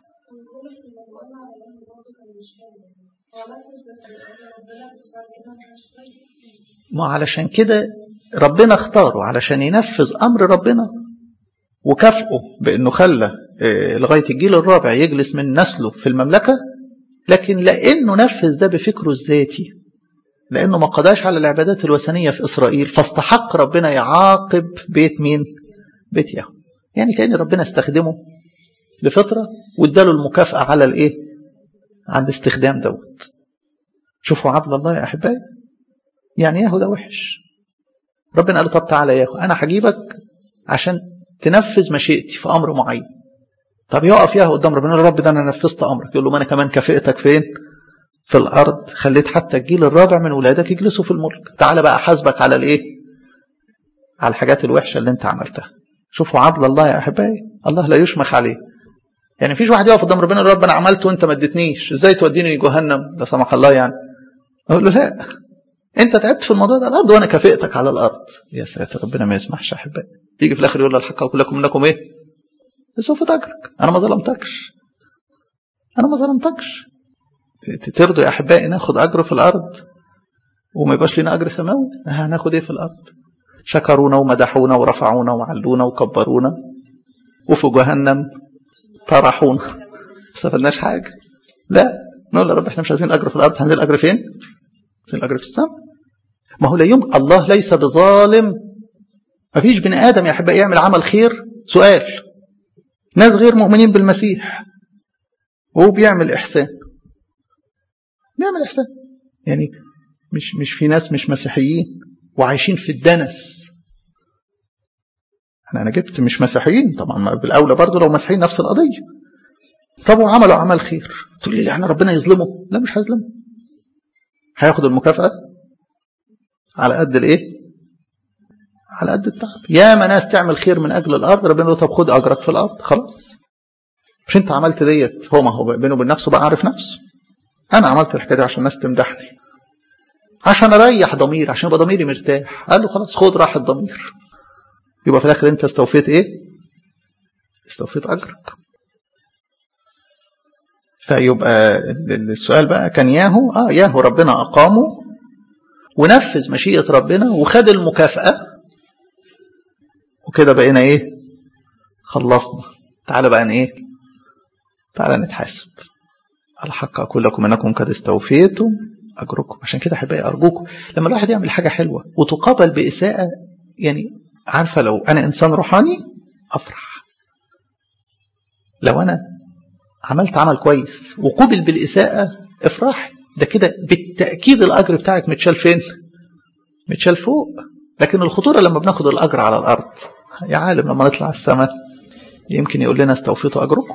ما علشان كده ربنا اختاره علشان ينفذ أمر ربنا وكافئه بأنه خلى لغاية الجيل الرابع يجلس من نسله في المملكة لكن لأنه نفذ ده بفكره الذاتي لأنه ما قضاش على العبادات الوثنية في إسرائيل فاستحق ربنا يعاقب بيت مين؟ بيت يهو يعني كأن ربنا استخدمه لفترة واداله المكافأة على الإيه؟ على الاستخدام دوت شوفوا عدل الله يا أحبائي يعني ياهو ده وحش ربنا قال له طب تعالى ياهو أنا هجيبك عشان تنفذ مشيئتي في أمر معين طب يقف ياهو قدام ربنا يقول رب ده أنا نفذت أمرك يقول له ما أنا كمان كافئتك فين في الأرض خليت حتى الجيل الرابع من ولادك يجلسوا في الملك تعالى بقى أحاسبك على الإيه على الحاجات الوحشة اللي أنت عملتها شوفوا عدل الله يا أحبائي الله لا يشمخ عليه يعني مفيش واحد يقف قدام ربنا رب انا عملت وانت ما اديتنيش ازاي توديني جهنم لا سمح الله يعني اقول له لا انت تعبت في الموضوع ده الارض وانا كافئتك على الارض يا ساتر ربنا ما يسمحش يا احبائي يجي في الاخر يقول له الحق اقول لكم انكم ايه سوف تأجرك أنا ما ظلمتكش أنا ما ظلمتكش ترضوا يا أحبائي ناخد أجر في الأرض وما يبقاش لنا أجر سماوي هناخد إيه في الأرض شكرونا ومدحونا ورفعونا وعلونا وكبرونا وفي جهنم طرحونا ما استفدناش حاجة لا نقول يا رب احنا مش عايزين أجر في الأرض عايزين الأجر فين؟ عايزين الأجر في السماء ما هو لا يمكن الله ليس بظالم ما فيش بني آدم يا أحبائي يعمل عمل خير سؤال ناس غير مؤمنين بالمسيح وهو بيعمل إحسان بيعمل إحسان يعني مش مش في ناس مش مسيحيين وعايشين في الدنس انا انا جبت مش مسيحيين طبعا بالاولى برضه لو مسيحيين نفس القضيه طب وعملوا اعمال خير تقول لي يعني ربنا يظلمه لا مش هيظلمه هياخد المكافاه على قد الايه على قد التعب يا ما ناس تعمل خير من اجل الارض ربنا يقول طب خد اجرك في الارض خلاص مش انت عملت ديت هو ما هو بينه وبين نفسه بقى عارف نفسه انا عملت الحكايه دي عشان الناس تمدحني عشان اريح ضميري عشان يبقى ضميري مرتاح قال له خلاص خد راحه ضمير يبقى في الاخر انت استوفيت ايه استوفيت اجرك فيبقى السؤال بقى كان ياهو اه ياهو ربنا اقامه ونفذ مشيئه ربنا وخد المكافاه وكده بقينا ايه خلصنا تعالى بقى ايه تعالى نتحاسب على حق اقول لكم انكم قد استوفيتم اجركم عشان كده احبائي ارجوكم لما الواحد يعمل حاجه حلوه وتقابل باساءه يعني عارفه لو انا انسان روحاني افرح لو انا عملت عمل كويس وقبل بالاساءه افرح ده كده بالتاكيد الاجر بتاعك متشال فين متشال فوق لكن الخطوره لما بناخد الاجر على الارض يا عالم لما نطلع السماء يمكن يقول لنا استوفيتوا اجركم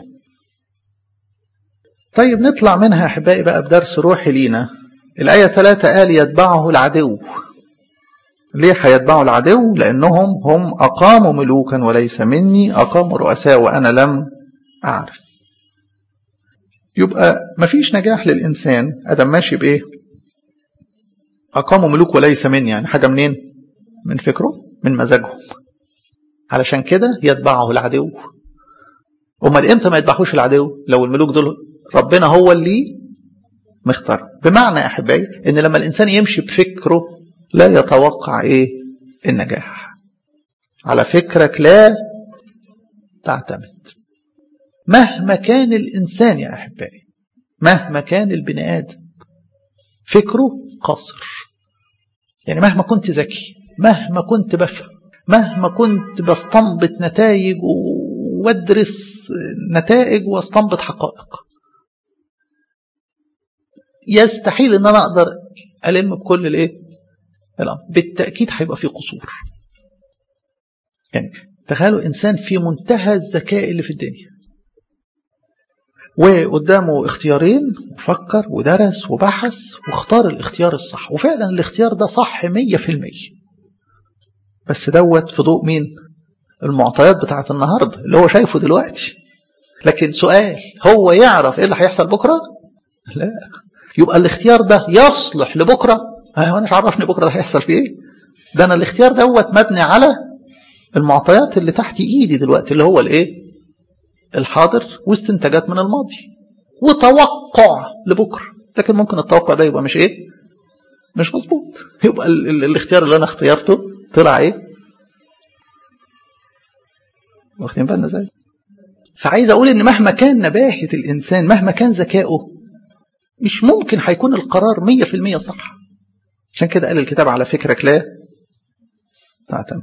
طيب نطلع منها يا احبائي بقى بدرس روحي لينا الآية 3 قال يتبعه العدو ليه هيتبعوا العدو لأنهم هم أقاموا ملوكا وليس مني أقاموا رؤساء وأنا لم أعرف يبقى مفيش نجاح للإنسان أدم ماشي بإيه أقاموا ملوك وليس مني يعني حاجة منين من فكره من مزاجهم علشان كده يتبعه العدو امال امتى ما يتبعوش العدو لو الملوك دول ربنا هو اللي مختار بمعنى يا احبائي ان لما الانسان يمشي بفكره لا يتوقع ايه النجاح على فكرك لا تعتمد مهما كان الانسان يا احبائي مهما كان البني ادم فكره قاصر يعني مهما كنت ذكي مهما كنت بفهم مهما كنت بستنبط نتائج وادرس نتائج واستنبط حقائق يستحيل ان انا اقدر الم بكل الايه الامر بالتاكيد هيبقى في قصور يعني تخيلوا انسان في منتهى الذكاء اللي في الدنيا وقدامه اختيارين وفكر ودرس وبحث واختار الاختيار الصح وفعلا الاختيار ده صح مية في المية بس دوت في ضوء مين المعطيات بتاعت النهاردة اللي هو شايفه دلوقتي لكن سؤال هو يعرف ايه اللي هيحصل بكرة لا يبقى الاختيار ده يصلح لبكرة انا مش عرفني بكرة ده هيحصل فيه ايه ده انا الاختيار دوت مبني على المعطيات اللي تحت ايدي دلوقتي اللي هو الايه الحاضر واستنتاجات من الماضي وتوقع لبكرة لكن ممكن التوقع ده يبقى مش ايه مش مظبوط يبقى ال ال الاختيار اللي انا اختيرته طلع ايه واخدين بالنا ازاي فعايز اقول ان مهما كان نباهة الانسان مهما كان ذكائه مش ممكن هيكون القرار مية في المية صح عشان كده قال الكتاب على فكرك لا تعتمد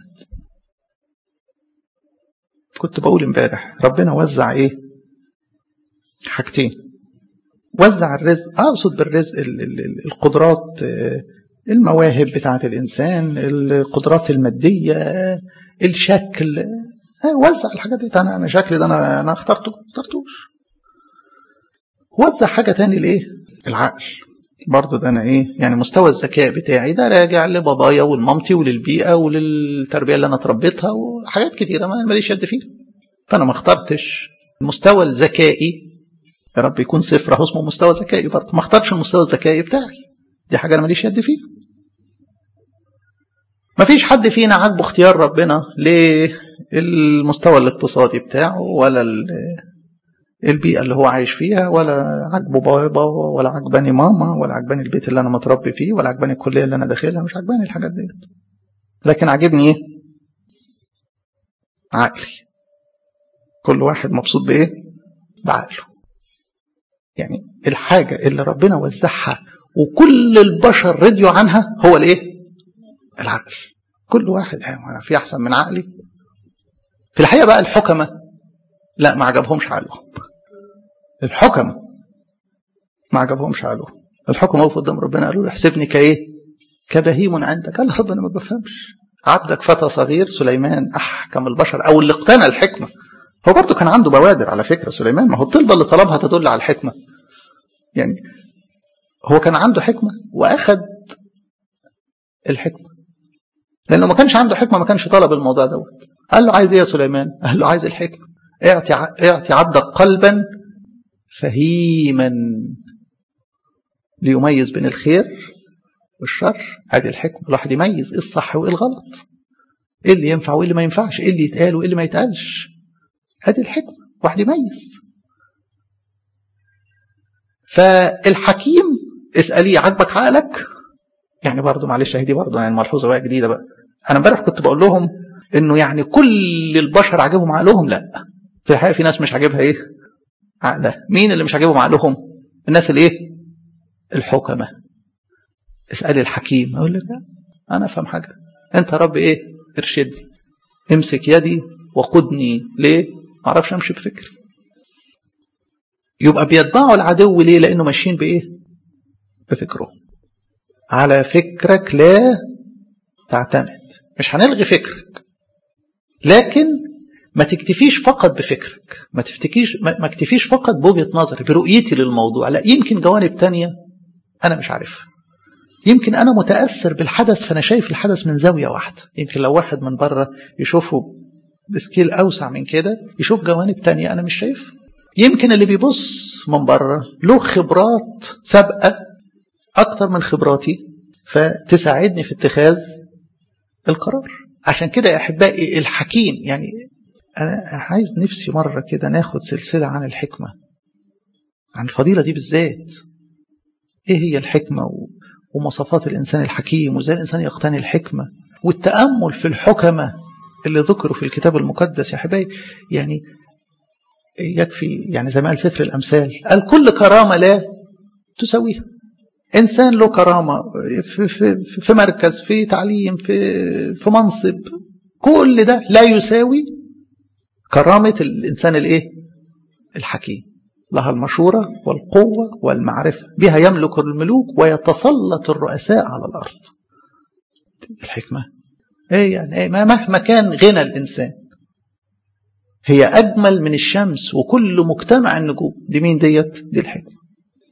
كنت بقول امبارح ربنا وزع ايه حاجتين وزع الرزق اقصد بالرزق القدرات المواهب بتاعه الانسان القدرات الماديه الشكل وزع الحاجات دي انا انا شكلي ده انا انا اخترته ما اخترتوش وزع حاجه تاني لايه العقل برضه ده انا ايه يعني مستوى الذكاء بتاعي ده راجع لبابايا ولمامتي وللبيئه وللتربيه اللي انا اتربيتها وحاجات كتيره ما ماليش يد فيها فانا ما اخترتش المستوى الذكائي يا رب يكون صفر اهو اسمه مستوى ذكائي برضه ما اخترتش المستوى الذكائي بتاعي دي حاجه انا ماليش يد فيها مفيش حد فينا عاجبه اختيار ربنا للمستوى الاقتصادي بتاعه ولا البيئة اللي هو عايش فيها ولا عاجبه بابا ولا عجباني ماما ولا عجباني البيت اللي أنا متربي فيه ولا عجباني الكلية اللي أنا داخلها مش عجباني الحاجات ديت لكن عاجبني إيه؟ عقلي كل واحد مبسوط بإيه؟ بعقله يعني الحاجة اللي ربنا وزعها وكل البشر رضيوا عنها هو الإيه؟ العقل كل واحد في أحسن من عقلي في الحقيقة بقى الحكمة لا ما عجبهمش عقلهم الحكمة ما عجبهمش عقلهم الحكمة وقف قدام ربنا قالوا له احسبني كايه كبهيم عندك قال ربنا ما بفهمش عبدك فتى صغير سليمان احكم البشر او اللي اقتنى الحكمه هو برضه كان عنده بوادر على فكره سليمان ما هو الطلبه اللي طلبها تدل على الحكمه يعني هو كان عنده حكمه واخد الحكمه لانه ما كانش عنده حكمه ما كانش طلب الموضوع دوت قال له عايز ايه يا سليمان قال له عايز الحكمه اعطي اعطي عبدك قلبا فهيما ليميز بين الخير والشر هذه الحكمه الواحد يميز ايه الصح وايه الغلط ايه اللي ينفع وايه اللي ما ينفعش ايه اللي يتقال وايه اللي ما يتقالش هذه الحكمه واحد يميز فالحكيم اساليه عجبك عقلك يعني برضه معلش هي دي برضه يعني ملحوظه بقى جديده بقى انا امبارح كنت بقول لهم انه يعني كل البشر عاجبهم عقلهم لا في الحقيقه في ناس مش عاجبها ايه عقلها مين اللي مش عاجبهم عقلهم الناس اللي ايه الحكمه اسالي الحكيم اقول لك انا افهم حاجه انت يا رب ايه ارشدني امسك يدي وقدني ليه ما اعرفش امشي بفكري يبقى بيتبعوا العدو ليه لانه ماشيين بايه بفكره على فكرك لا تعتمد مش هنلغي فكرك لكن ما تكتفيش فقط بفكرك ما تفتكيش ما اكتفيش فقط بوجهه نظري برؤيتي للموضوع لا يمكن جوانب تانية انا مش عارفها يمكن انا متاثر بالحدث فانا شايف الحدث من زاويه واحده يمكن لو واحد من بره يشوفه بسكيل اوسع من كده يشوف جوانب تانية انا مش شايف يمكن اللي بيبص من بره له خبرات سابقه اكتر من خبراتي فتساعدني في اتخاذ القرار عشان كده يا احبائي الحكيم يعني انا عايز نفسي مره كده ناخد سلسله عن الحكمه عن الفضيله دي بالذات ايه هي الحكمه ومواصفات الانسان الحكيم وازاي الانسان يقتني الحكمه والتامل في الحكمه اللي ذكروا في الكتاب المقدس يا حبايبي يعني يكفي يعني زي ما قال سفر الامثال قال كل كرامه لا تساويها انسان له كرامه في, في, في مركز في تعليم في في منصب كل ده لا يساوي كرامه الانسان الايه الحكيم لها المشوره والقوه والمعرفه بها يملك الملوك ويتسلط الرؤساء على الارض الحكمه ايه يعني ايه مهما كان غنى الانسان هي اجمل من الشمس وكل مجتمع النجوم دي مين ديت دي الحكمه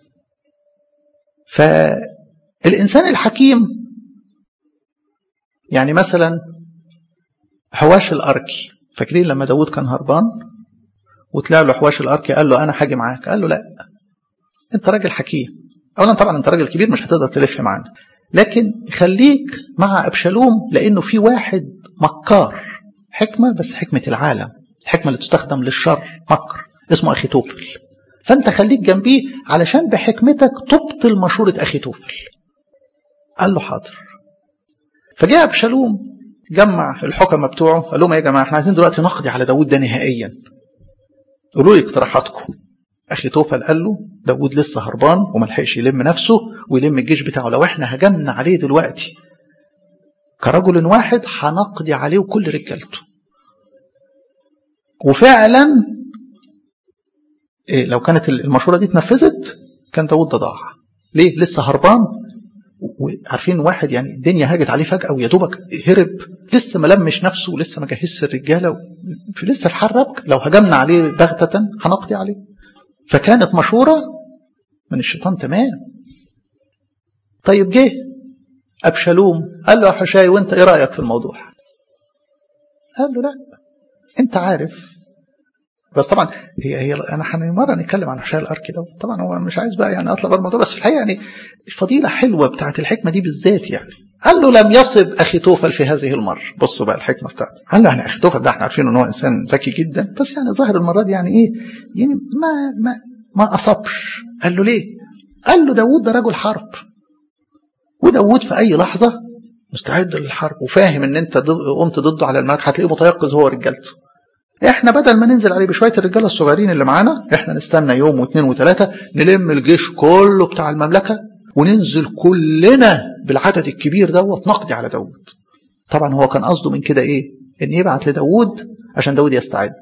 فالإنسان الحكيم يعني مثلا حواش الأركي فاكرين لما داود كان هربان وطلع له حواش الأركي قال له أنا هاجي معاك قال له لا أنت راجل حكيم أولا طبعا أنت راجل كبير مش هتقدر تلف معانا لكن خليك مع أبشالوم لأنه في واحد مكار حكمة بس حكمة العالم الحكمة اللي تستخدم للشر مكر اسمه أخي توفل فانت خليك جنبيه علشان بحكمتك تبطل مشورة أخي توفل قال له حاضر فجاء أبشالوم جمع الحكمة بتوعه قال لهم يا جماعة احنا عايزين دلوقتي نقضي على داود ده نهائيا قولوا لي اقتراحاتكم أخي توفل قال له داود لسه هربان وما لحقش يلم نفسه ويلم الجيش بتاعه لو احنا هجمنا عليه دلوقتي كرجل واحد هنقضي عليه وكل رجالته وفعلا إيه لو كانت المشوره دي اتنفذت كان داود ده ضاع ليه لسه هربان وعارفين واحد يعني الدنيا هاجت عليه فجاه ويا دوبك هرب لسه ما لمش نفسه ولسه ما جهزش الرجاله في لسه في حال ربك لو هجمنا عليه بغته هنقضي عليه فكانت مشوره من الشيطان تمام طيب جه ابشالوم قال له يا حشاي وانت ايه رايك في الموضوع قال له لا انت عارف بس طبعا هي هي انا مره نتكلم عن حشاء الارك ده طبعا هو مش عايز بقى يعني اطلع بره الموضوع بس في الحقيقه يعني الفضيله حلوه بتاعت الحكمه دي بالذات يعني قال له لم يصب اخي توفل في هذه المره بصوا بقى الحكمه بتاعته قال له يعني اخي توفل ده احنا عارفين ان هو انسان ذكي جدا بس يعني ظاهر المره دي يعني ايه يعني ما ما ما اصبش قال له ليه قال له داوود ده رجل حرب وداوود في اي لحظه مستعد للحرب وفاهم ان انت قمت ضده على الملك هتلاقيه متيقظ هو ورجالته احنا بدل ما ننزل عليه بشويه الرجاله الصغيرين اللي معانا احنا نستنى يوم واثنين وثلاثه نلم الجيش كله بتاع المملكه وننزل كلنا بالعدد الكبير دوت نقضي على داود طبعا هو كان قصده من كده ايه ان يبعت لداود عشان داود يستعد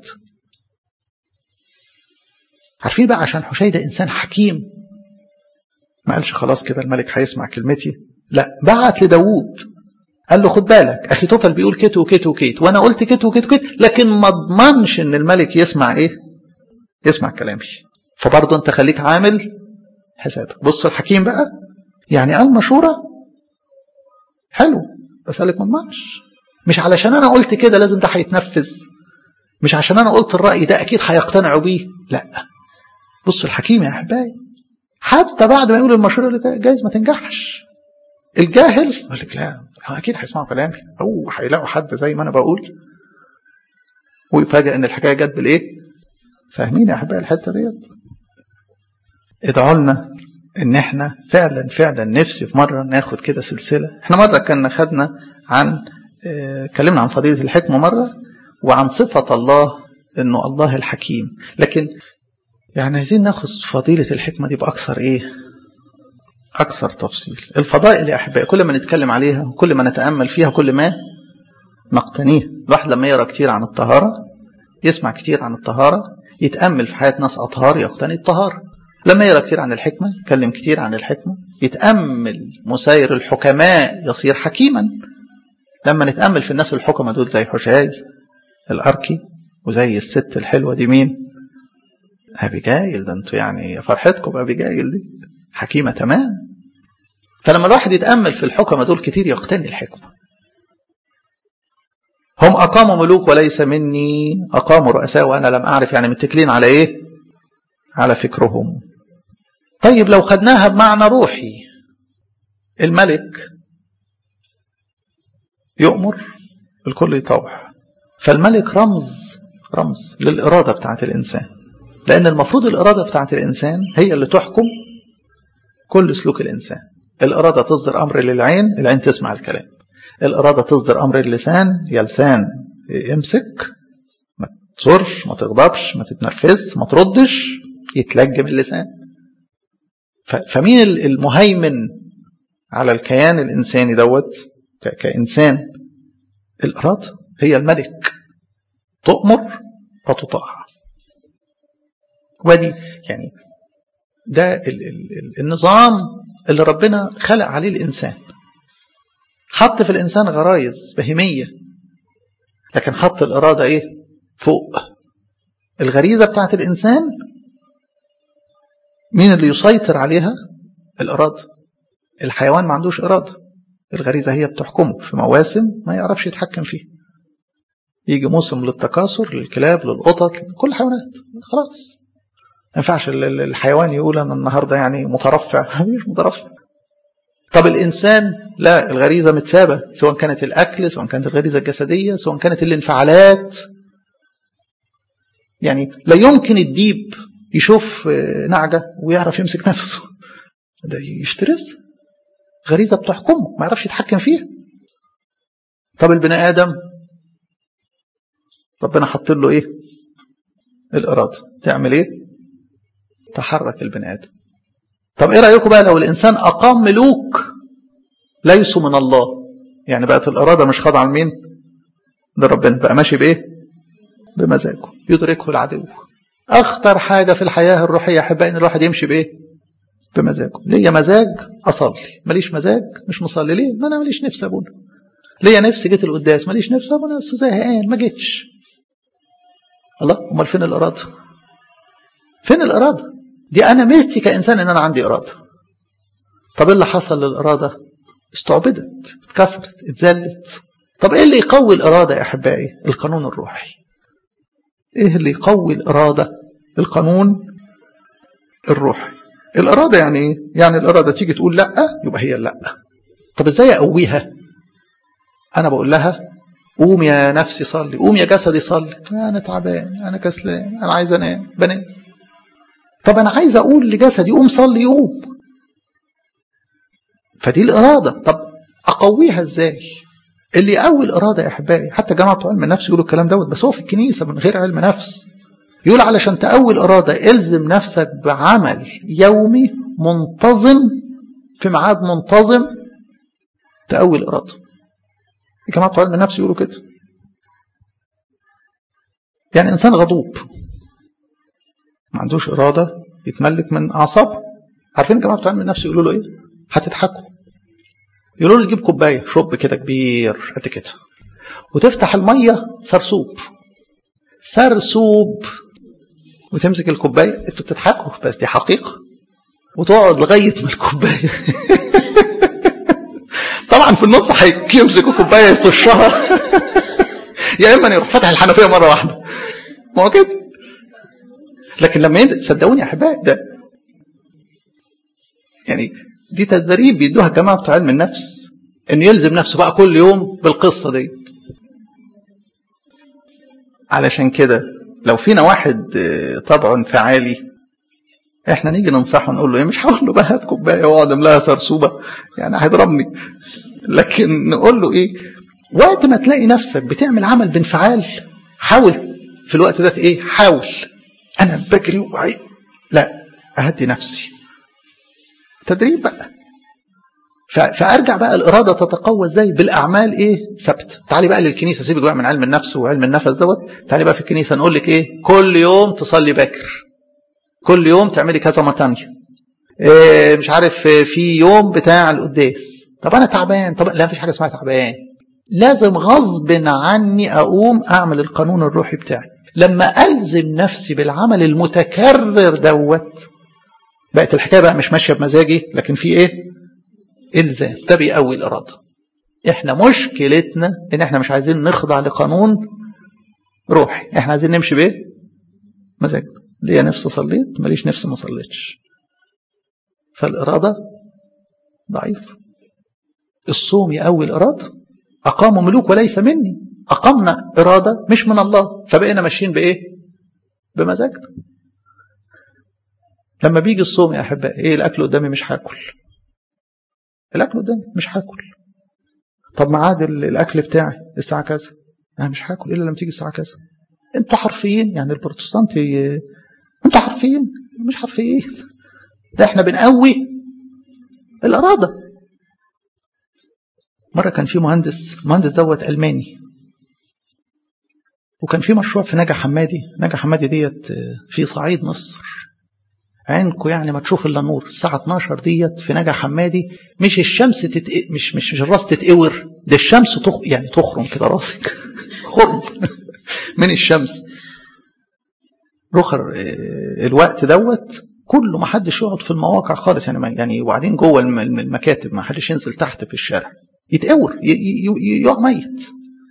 عارفين بقى عشان حشي ده انسان حكيم ما قالش خلاص كده الملك هيسمع كلمتي لا بعت لداود قال له خد بالك اخي توفل بيقول كيت وكيت وكيت وانا قلت كيت وكيت وكيت لكن ما اضمنش ان الملك يسمع ايه يسمع كلامي فبرضه انت خليك عامل حسابك بص الحكيم بقى يعني قال مشورة حلو بس قالك ما اضمنش مش علشان انا قلت كده لازم ده هيتنفذ مش عشان انا قلت الرأي ده اكيد هيقتنعوا بيه لا بص الحكيم يا احبائي حتى بعد ما يقول المشورة اللي جايز ما تنجحش الجاهل يقول لك لا اكيد هيسمعوا كلامي او هيلاقوا حد زي ما انا بقول ويفاجئ ان الحكايه جت بالايه فاهمين يا احبائي الحته ديت ادعوا لنا ان احنا فعلا فعلا نفسي في مره ناخد كده سلسله احنا مره كنا خدنا عن اتكلمنا اه عن فضيله الحكمه مره وعن صفه الله انه الله الحكيم لكن يعني عايزين ناخد فضيله الحكمه دي باكثر ايه أكثر تفصيل الفضائل يا أحبائي كل ما نتكلم عليها وكل ما نتأمل فيها كل ما نقتنيه الواحد لما يقرأ كتير عن الطهارة يسمع كتير عن الطهارة يتأمل في حياة ناس أطهار يقتني الطهارة لما يقرأ كتير عن الحكمة يتكلم كتير عن الحكمة يتأمل مساير الحكماء يصير حكيما لما نتأمل في الناس الحكمة دول زي حشاي الأركي وزي الست الحلوة دي مين أبيجايل ده انتوا يعني فرحتكم بأبيجايل دي حكيمة تمام فلما الواحد يتأمل في الحكمة دول كتير يقتني الحكمة هم أقاموا ملوك وليس مني أقاموا رؤساء وأنا لم أعرف يعني متكلين على إيه على فكرهم طيب لو خدناها بمعنى روحي الملك يؤمر الكل يطوع فالملك رمز رمز للإرادة بتاعت الإنسان لأن المفروض الإرادة بتاعت الإنسان هي اللي تحكم كل سلوك الإنسان الإرادة تصدر أمر للعين العين تسمع الكلام الإرادة تصدر أمر اللسان يا لسان امسك ما تصرش ما تغضبش ما تتنرفزش ما تردش يتلجم اللسان فمين المهيمن على الكيان الإنساني دوت كإنسان الإرادة هي الملك تؤمر فتطاع ودي يعني ده ال ال النظام اللي ربنا خلق عليه الإنسان حط في الإنسان غرايز بهيمية لكن حط الإرادة إيه فوق الغريزة بتاعت الإنسان مين اللي يسيطر عليها الإرادة الحيوان ما عندوش إرادة الغريزة هي بتحكمه في مواسم ما يعرفش يتحكم فيه يجي موسم للتكاثر للكلاب للقطط كل الحيوانات خلاص ما ينفعش الحيوان يقول انا النهارده يعني مترفع مش مترفع طب الانسان لا الغريزه متسابه سواء كانت الاكل سواء كانت الغريزه الجسديه سواء كانت الانفعالات يعني لا يمكن الديب يشوف نعجه ويعرف يمسك نفسه ده يشترس غريزه بتحكمه ما يعرفش يتحكم فيها طب البني ادم ربنا حط له ايه الاراده تعمل ايه تحرك البني ادم طب ايه رايكم بقى لو الانسان اقام ملوك ليسوا من الله يعني بقت الاراده مش خاضعه لمين ده ربنا بقى ماشي بايه بمزاجه يدركه العدو اخطر حاجه في الحياه الروحيه احبائي ان الواحد يمشي بايه بمزاجه ليا مزاج اصلي ماليش مزاج مش مصلي ليه ما انا ماليش نفس ابونا ليا نفس جيت القداس ماليش نفس ابونا زهقان ما جيتش الله امال فين الاراده فين الاراده دي انا ميزتي كانسان ان انا عندي اراده طب ايه اللي حصل للاراده استعبدت اتكسرت اتذلت طب ايه اللي يقوي الاراده يا احبائي القانون الروحي ايه اللي يقوي الاراده القانون الروحي الاراده يعني ايه يعني الاراده تيجي تقول لا يبقى هي لا طب ازاي اقويها انا بقول لها قوم يا نفسي صلي قوم يا جسدي صلي انا تعبان انا كسلان انا عايز انام بنام طب انا عايز اقول لجسدي قوم صلي قوم فدي الاراده طب اقويها ازاي اللي يقوي الاراده يا احبائي حتى جماعه بتوع علم النفس يقولوا الكلام دوت بس هو في الكنيسه من غير علم نفس يقول علشان تقوي الاراده الزم نفسك بعمل يومي منتظم في ميعاد منتظم تقوي الاراده الجماعه بتوع علم النفس يقولوا كده يعني انسان غضوب ما عندوش اراده يتملك من اعصابه عارفين الجماعه بتوع علم النفس يقولوا له ايه هتضحكوا يقولوا له تجيب كوبايه شوب كده كبير قد كده وتفتح الميه سرسوب سرسوب وتمسك الكوبايه انتوا بتضحكوا بس دي حقيقه وتقعد لغايه ما الكوبايه طبعا في النص هيمسك الكوبايه يطشها يا اما يروح فتح الحنفيه مره واحده ما هو كده لكن لما يبدا صدقوني يا احبائي ده يعني دي تدريب بيدوها الجماعه بتوع علم النفس انه يلزم نفسه بقى كل يوم بالقصه ديت علشان كده لو فينا واحد طبعه انفعالي احنا نيجي ننصحه نقول له ايه مش هقول له بقى هات كوبايه واقعد املاها سرسوبه يعني هيضربني لكن نقول له ايه وقت ما تلاقي نفسك بتعمل عمل بانفعال حاول في الوقت ده ايه حاول انا بجري وعي لا اهدي نفسي تدريب بقى فارجع بقى الاراده تتقوى ازاي بالاعمال ايه ثابت تعالي بقى للكنيسه سيبك بقى من علم النفس وعلم النفس دوت تعالي بقى في الكنيسه نقول لك ايه كل يوم تصلي باكر كل يوم تعملي كذا مطانية إيه مش عارف في يوم بتاع القداس طب انا تعبان طب لا مفيش حاجه اسمها تعبان لازم غصب عني اقوم اعمل القانون الروحي بتاعي لما الزم نفسي بالعمل المتكرر دوت بقت الحكايه بقى مش ماشيه بمزاجي لكن في ايه الزام ده بيقوي الاراده احنا مشكلتنا ان احنا مش عايزين نخضع لقانون روحي احنا عايزين نمشي بايه مزاجنا ليا نفس صليت ماليش نفس ما صليتش فالاراده ضعيف الصوم يقوي الاراده اقاموا ملوك وليس مني اقمنا اراده مش من الله فبقينا ماشيين بايه بمزاجنا لما بيجي الصوم يا احبائي ايه الاكل قدامي مش هاكل الاكل قدامي مش هاكل طب ميعاد الاكل بتاعي الساعه كذا انا مش هاكل الا لما تيجي الساعه كذا انتوا حرفيين يعني البروتستانتي انتوا حرفيين مش حرفيين ده احنا بنقوي الاراده مره كان في مهندس المهندس دوت الماني وكان في مشروع في نجا حمادي نجا حمادي ديت في صعيد مصر عينكم يعني ما تشوف الا نور الساعه 12 ديت في نجا حمادي مش الشمس تتق... مش مش مش الراس تتقور ده الشمس تخ... يعني تخرم كده راسك خرم من الشمس رخر الوقت دوت كله ما حدش يقعد في المواقع خالص يعني يعني وبعدين جوه المكاتب ما حدش ينزل تحت في الشارع يتقور يقع ميت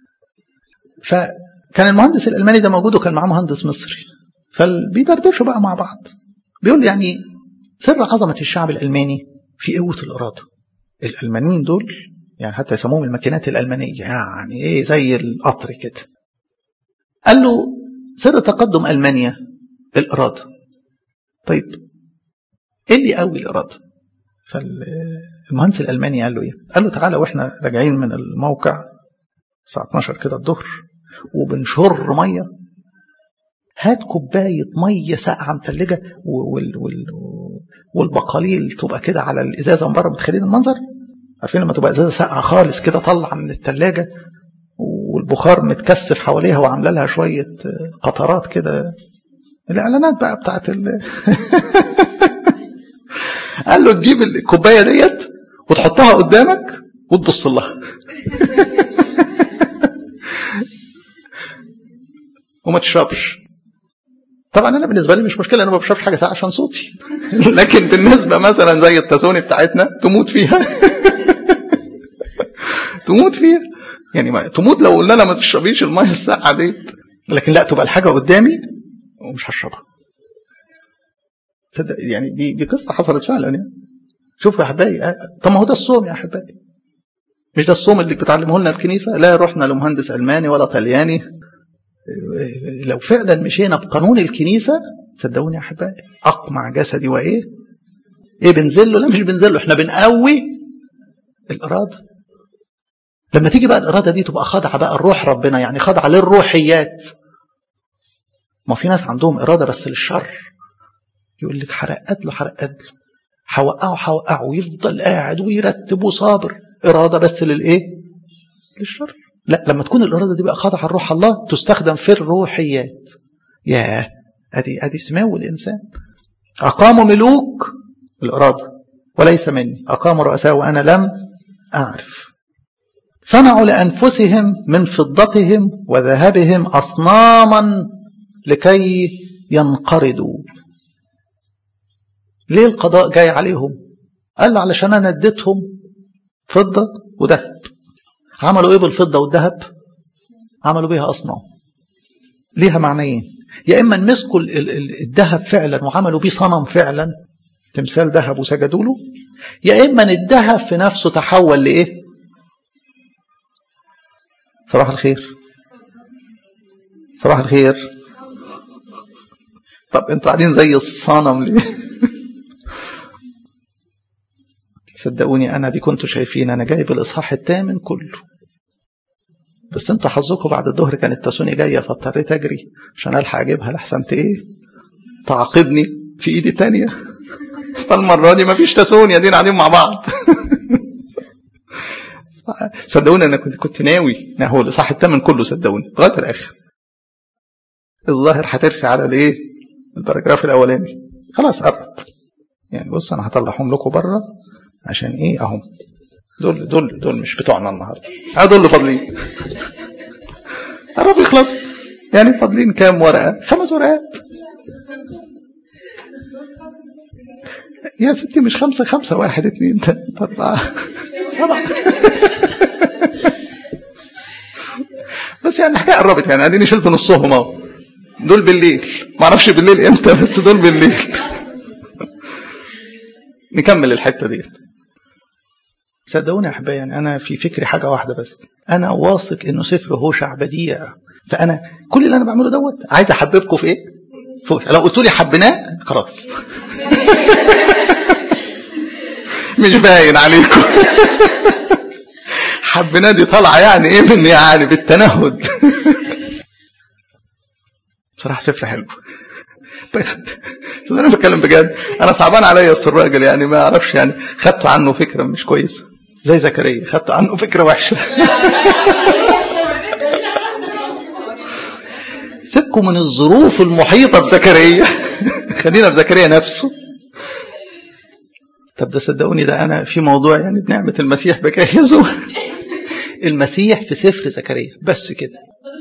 فكان المهندس الالماني ده موجود وكان معاه مهندس مصري فبيدردشوا بقى مع بعض بيقول يعني سر عظمه الشعب الالماني في قوه الاراده الالمانيين دول يعني حتى يسموهم الماكينات الالمانيه يعني ايه زي القطر كده قال له سر تقدم المانيا الاراده طيب ايه اللي يقوي الاراده فالمهندس الالماني قال له ايه قال له تعالى واحنا راجعين من الموقع الساعه 12 كده الظهر وبنشر ميه هات كوبايه ميه ساقعه متلجه وال وال والبقاليل تبقى كده على الازازه من بره متخيلين المنظر عارفين لما تبقى ازازه ساقعه خالص كده طالعه من الثلاجه والبخار متكثف حواليها وعامله لها شويه قطرات كده الاعلانات بقى بتاعت ال... قال له تجيب الكوبايه ديت وتحطها قدامك وتبص لها وما تشربش طبعا انا بالنسبه لي مش مشكله انا ما بشربش حاجه ساعه عشان صوتي لكن بالنسبه مثلا زي التسوني بتاعتنا تموت فيها تموت فيها يعني ما تموت لو قلنا لها ما تشربيش الميه الساقعه ديت لكن لا تبقى الحاجه قدامي ومش هشربها تصدق يعني دي دي قصه حصلت فعلا يعني شوفوا يا احبائي طب ما هو ده الصوم يا احبائي مش ده الصوم اللي بتعلمه لنا الكنيسه لا رحنا لمهندس الماني ولا طلياني لو فعلا مشينا بقانون الكنيسه صدقوني يا احبائي اقمع جسدي وايه ايه بنزل له لا مش بنزل له احنا بنقوي الاراده لما تيجي بقى الاراده دي تبقى خاضعه بقى الروح ربنا يعني خاضعه للروحيات ما في ناس عندهم اراده بس للشر يقول لك حرقت له حرقت له هوقعه هوقعه ويفضل قاعد ويرتب وصابر اراده بس للايه للشر لا لما تكون الاراده دي بقى خاضعه لروح الله تستخدم في الروحيات ياه ادي ادي سمو الانسان اقاموا ملوك الاراده وليس مني اقاموا رؤساء وانا لم اعرف صنعوا لانفسهم من فضتهم وذهبهم اصناما لكي ينقرضوا ليه القضاء جاي عليهم قال له علشان انا اديتهم فضه وذهب عملوا ايه بالفضه والذهب عملوا بيها اصنام ليها معنيين يا اما مسكوا الذهب فعلا وعملوا بيه صنم فعلا تمثال ذهب وسجدوا له يا اما الذهب في نفسه تحول لايه صباح الخير صباح الخير طب انتوا قاعدين زي الصنم ليه صدقوني انا دي كنتوا شايفين انا جايب الاصحاح الثامن كله بس انتوا حظكم بعد الظهر كانت تاسوني جايه فاضطريت اجري عشان الحق اجيبها لحسن ايه تعاقبني في ايدي تانية فالمره دي مفيش تاسوني ادينا قاعدين مع بعض صدقوني انا كنت كنت ناوي هو الاصحاح الثامن كله صدقوني لغايه الاخر الظاهر هترسي على الايه الباراجراف الاولاني خلاص قرب يعني بص انا هطلعهم لكم بره عشان ايه اهم دول دول دول مش بتوعنا النهارده اه دول اللي فاضلين قرب يخلص يعني فاضلين كام ورقه خمس ورقات يا ستي مش خمسة خمسة واحد اثنين ثلاثة أربعة سبعة بس يعني الحكاية قربت يعني اديني شلت نصهم اهو دول بالليل ما اعرفش بالليل امتى بس دول بالليل نكمل الحته ديت صدقوني يا احبائي يعني انا في فكري حاجه واحده بس انا واثق انه سفر هوشع بديع فانا كل اللي انا بعمله دوت عايز احببكم في ايه؟ في لو قلتوا لي حبيناه خلاص مش باين عليكم حبيناه دي طالعه يعني ايه من يعني بالتنهد بصراحه سفر حلو بس انا بتكلم بجد انا صعبان عليا الراجل يعني ما اعرفش يعني خدت عنه فكره مش كويسه زي زكريا خدت عنه فكره وحشه سيبكم من الظروف المحيطه بزكريا خلينا بزكريا نفسه طب ده صدقوني ده انا في موضوع يعني بنعمه المسيح بجهزه المسيح في سفر زكريا بس كده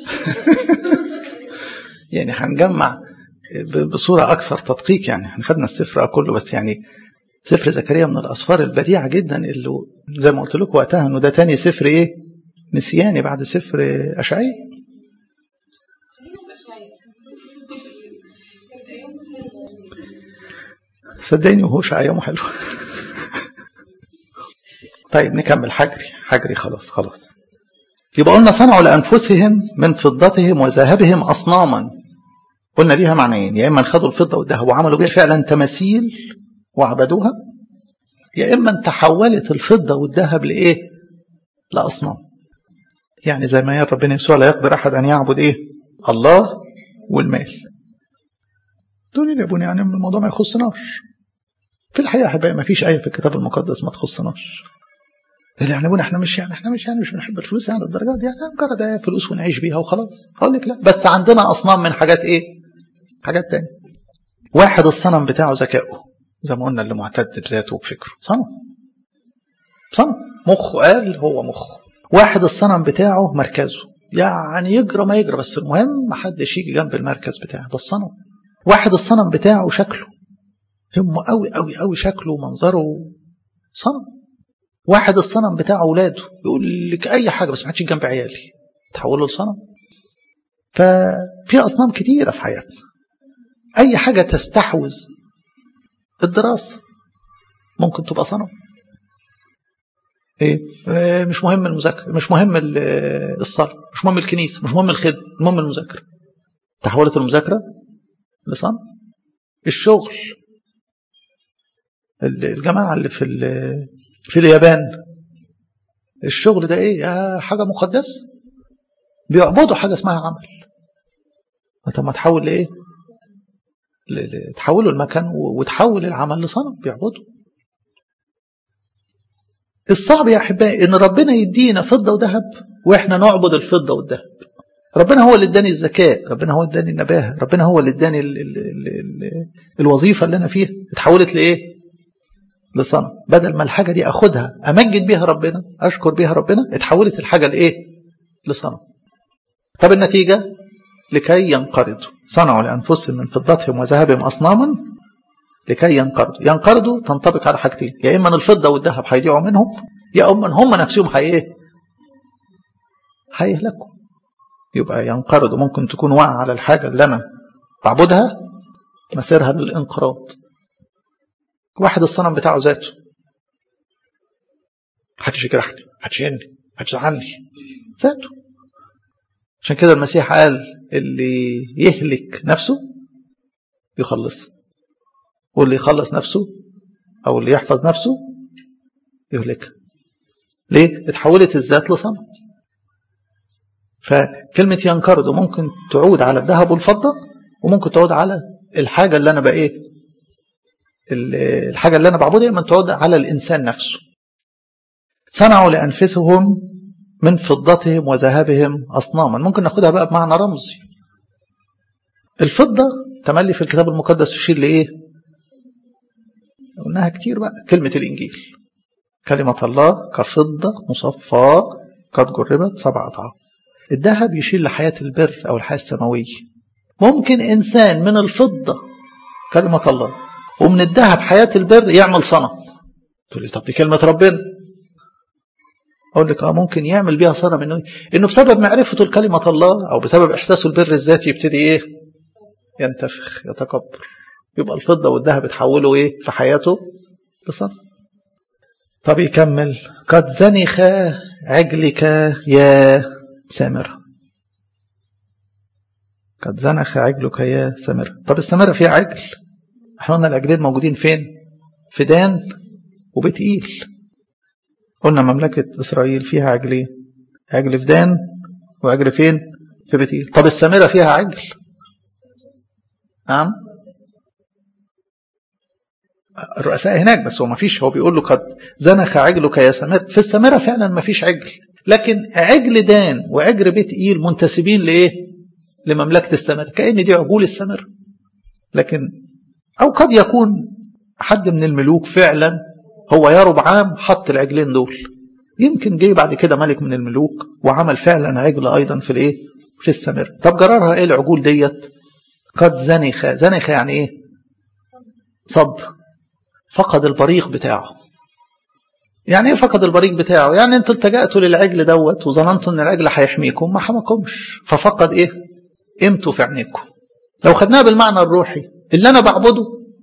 يعني هنجمع بصورة أكثر تدقيق يعني احنا خدنا السفر كله بس يعني سفر زكريا من الأسفار البديعة جدا اللي زي ما قلت لكم وقتها إنه ده تاني سفر إيه؟ نسياني بعد سفر أشعية صدقني وهوش أيامه حلو طيب نكمل حجري حجري خلاص خلاص يبقى قلنا صنعوا لأنفسهم من فضتهم وذهبهم أصناما قلنا ليها معنيين يا إما خدوا الفضة والذهب وعملوا بيها فعلا تماثيل وعبدوها يا إما تحولت الفضة والذهب لإيه لأصنام يعني زي ما قال ربنا يسوع لا يقدر أحد أن يعبد إيه الله والمال دول يا ابني يعني الموضوع ما يخصناش في الحقيقة أحبائي ما فيش آية في الكتاب المقدس ما تخصناش اللي يعني ابونا احنا مش يعني احنا مش يعني مش بنحب الفلوس يعني الدرجات دي يعني مجرد ايه فلوس ونعيش بيها وخلاص اقول لك لا بس عندنا اصنام من حاجات ايه حاجات تانية واحد الصنم بتاعه ذكائه زي ما قلنا اللي معتد بذاته وبفكره صنم صنم مخه قال هو مخه واحد الصنم بتاعه مركزه يعني يجرى ما يجرى بس المهم ما حدش يجي جنب المركز بتاعه ده الصنم واحد الصنم بتاعه شكله همه قوي قوي قوي شكله ومنظره صنم واحد الصنم بتاع اولاده يقول لك اي حاجه بس ما حدش جنب عيالي تحوله لصنم ففي أصنام كتيرة في حياتنا أي حاجة تستحوذ الدراسة ممكن تبقى صنم إيه؟ إيه مش مهم المذاكرة مش مهم الصلاة مش مهم الكنيسة مش مهم الخدمة المهم المذاكرة تحولت المذاكرة لصنم الشغل الجماعة اللي في في اليابان الشغل ده ايه حاجة مقدسة بيعبدوا حاجة اسمها عمل طب ما تحول لايه تحولوا المكان وتحول العمل لصنم بيعبدوا الصعب يا احبائي ان ربنا يدينا فضه وذهب واحنا نعبد الفضه والذهب ربنا هو اللي اداني الذكاء ربنا هو اللي اداني النباهه ربنا هو اللي اداني ال ال ال ال الوظيفه اللي انا فيها اتحولت لايه لصنم بدل ما الحاجه دي اخدها امجد بيها ربنا اشكر بيها ربنا اتحولت الحاجه لايه لصنم طب النتيجه لكي ينقرضوا صنعوا لانفسهم من فضتهم وذهبهم اصناما لكي ينقرضوا ينقرضوا تنطبق على حاجتين يا اما ان الفضه والذهب هيضيعوا منهم يا اما ان هم نفسهم هي ايه هيهلكوا يبقى ينقرضوا ممكن تكون واقعه على الحاجه اللي انا بعبدها مسيرها للانقراض واحد الصنم بتاعه ذاته محدش يجرحني محدش يهني محدش يزعلني ذاته عشان كده المسيح قال اللي يهلك نفسه يخلص واللي يخلص نفسه او اللي يحفظ نفسه يهلكها ليه اتحولت الذات لصنم فكلمة ينقرض ممكن تعود على الذهب والفضة وممكن تعود على الحاجة اللي أنا بقى إيه الحاجة اللي أنا بعبدها من تعود على الإنسان نفسه صنعوا لأنفسهم من فضتهم وذهبهم أصناما ممكن ناخدها بقى بمعنى رمزي الفضة تملي في الكتاب المقدس تشير لإيه قلناها كتير بقى كلمة الإنجيل كلمة الله كفضة مصفاة قد جربت سبع أضعاف الذهب يشير لحياة البر أو الحياة السماوية ممكن إنسان من الفضة كلمة الله ومن الذهب حياة البر يعمل صنم تقول لي طب دي كلمة ربنا أقول لك آه ممكن يعمل بيها صنم إنه إنه بسبب معرفته لكلمة الله أو بسبب إحساسه البر الذاتي يبتدي إيه ينتفخ يتكبر يبقى الفضة والذهب اتحولوا إيه في حياته لصنم طب يكمل قد زنخ عجلك يا سامرة قد زنخ عجلك يا سامرة طب السامرة فيها عجل احنا قلنا العجلين موجودين فين في دان وبيت إيل قلنا مملكة إسرائيل فيها عجلين عجل في دان وعجل فين في بيت إيل طب السامرة فيها عجل نعم الرؤساء هناك بس هو ما فيش هو بيقول له قد زنخ عجلك يا سامرة في السامرة فعلا ما فيش عجل لكن عجل دان وعجل بيت إيل منتسبين لإيه لمملكة السامرة كأن دي عجول السامرة لكن أو قد يكون حد من الملوك فعلا هو يا ربعام حط العجلين دول يمكن جه بعد كده ملك من الملوك وعمل فعلا عجل أيضا في الإيه في السامرة طب جرارها إيه العجول ديت قد زنخ زنخ يعني إيه صد فقد البريق بتاعه يعني ايه فقد البريق بتاعه يعني انتوا التجأتوا للعجل دوت وظننتوا ان العجل هيحميكم ما حماكمش ففقد ايه قيمته في عينيكم لو خدناها بالمعنى الروحي اللي انا بعبده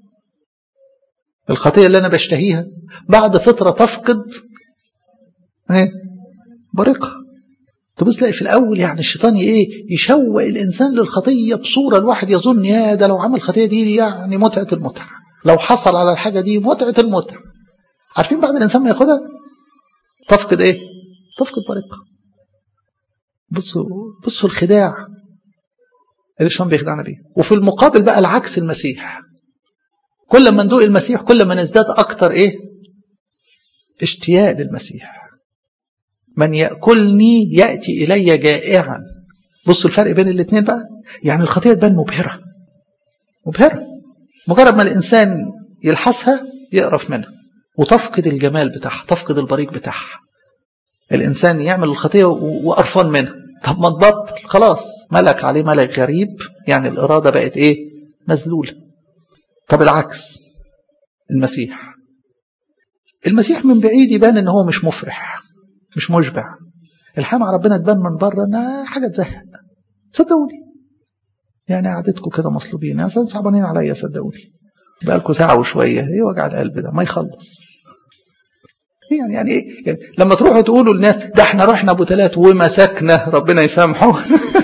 الخطيه اللي انا بشتهيها بعد فتره تفقد ايه بريقها تبص تلاقي في الاول يعني الشيطان ايه يشوق الانسان للخطيه بصوره الواحد يظن يا ده لو عمل الخطيه دي, دي يعني متعه المتعه لو حصل على الحاجه دي متعه المتعه عارفين بعد الانسان ما ياخدها تفقد ايه تفقد بريقها بصوا بصوا الخداع اللي الشيطان بيخدعنا بيه وفي المقابل بقى العكس المسيح كل ما ندوق المسيح كل ما نزداد اكتر ايه اشتياق للمسيح من ياكلني ياتي الي جائعا بصوا الفرق بين الاثنين بقى يعني الخطيه تبان مبهره مبهره مجرد ما الانسان يلحسها يقرف منها وتفقد الجمال بتاعها تفقد البريق بتاعها الانسان يعمل الخطيه وقرفان منها طب ما تبطل خلاص ملك عليه ملك غريب يعني الاراده بقت ايه مذلوله طب العكس المسيح المسيح من بعيد يبان ان هو مش مفرح مش مشبع الحياه مع ربنا تبان من بره انها حاجه تزهق صدقوني يعني قعدتكم كده مصلوبين يا صعبانين عليا صدقوني بقى لكم ساعه وشويه ايه وجع القلب ده ما يخلص يعني يعني ايه يعني لما تروحوا تقولوا للناس ده احنا رحنا ابو ثلاث ومسكنا ربنا يسامحه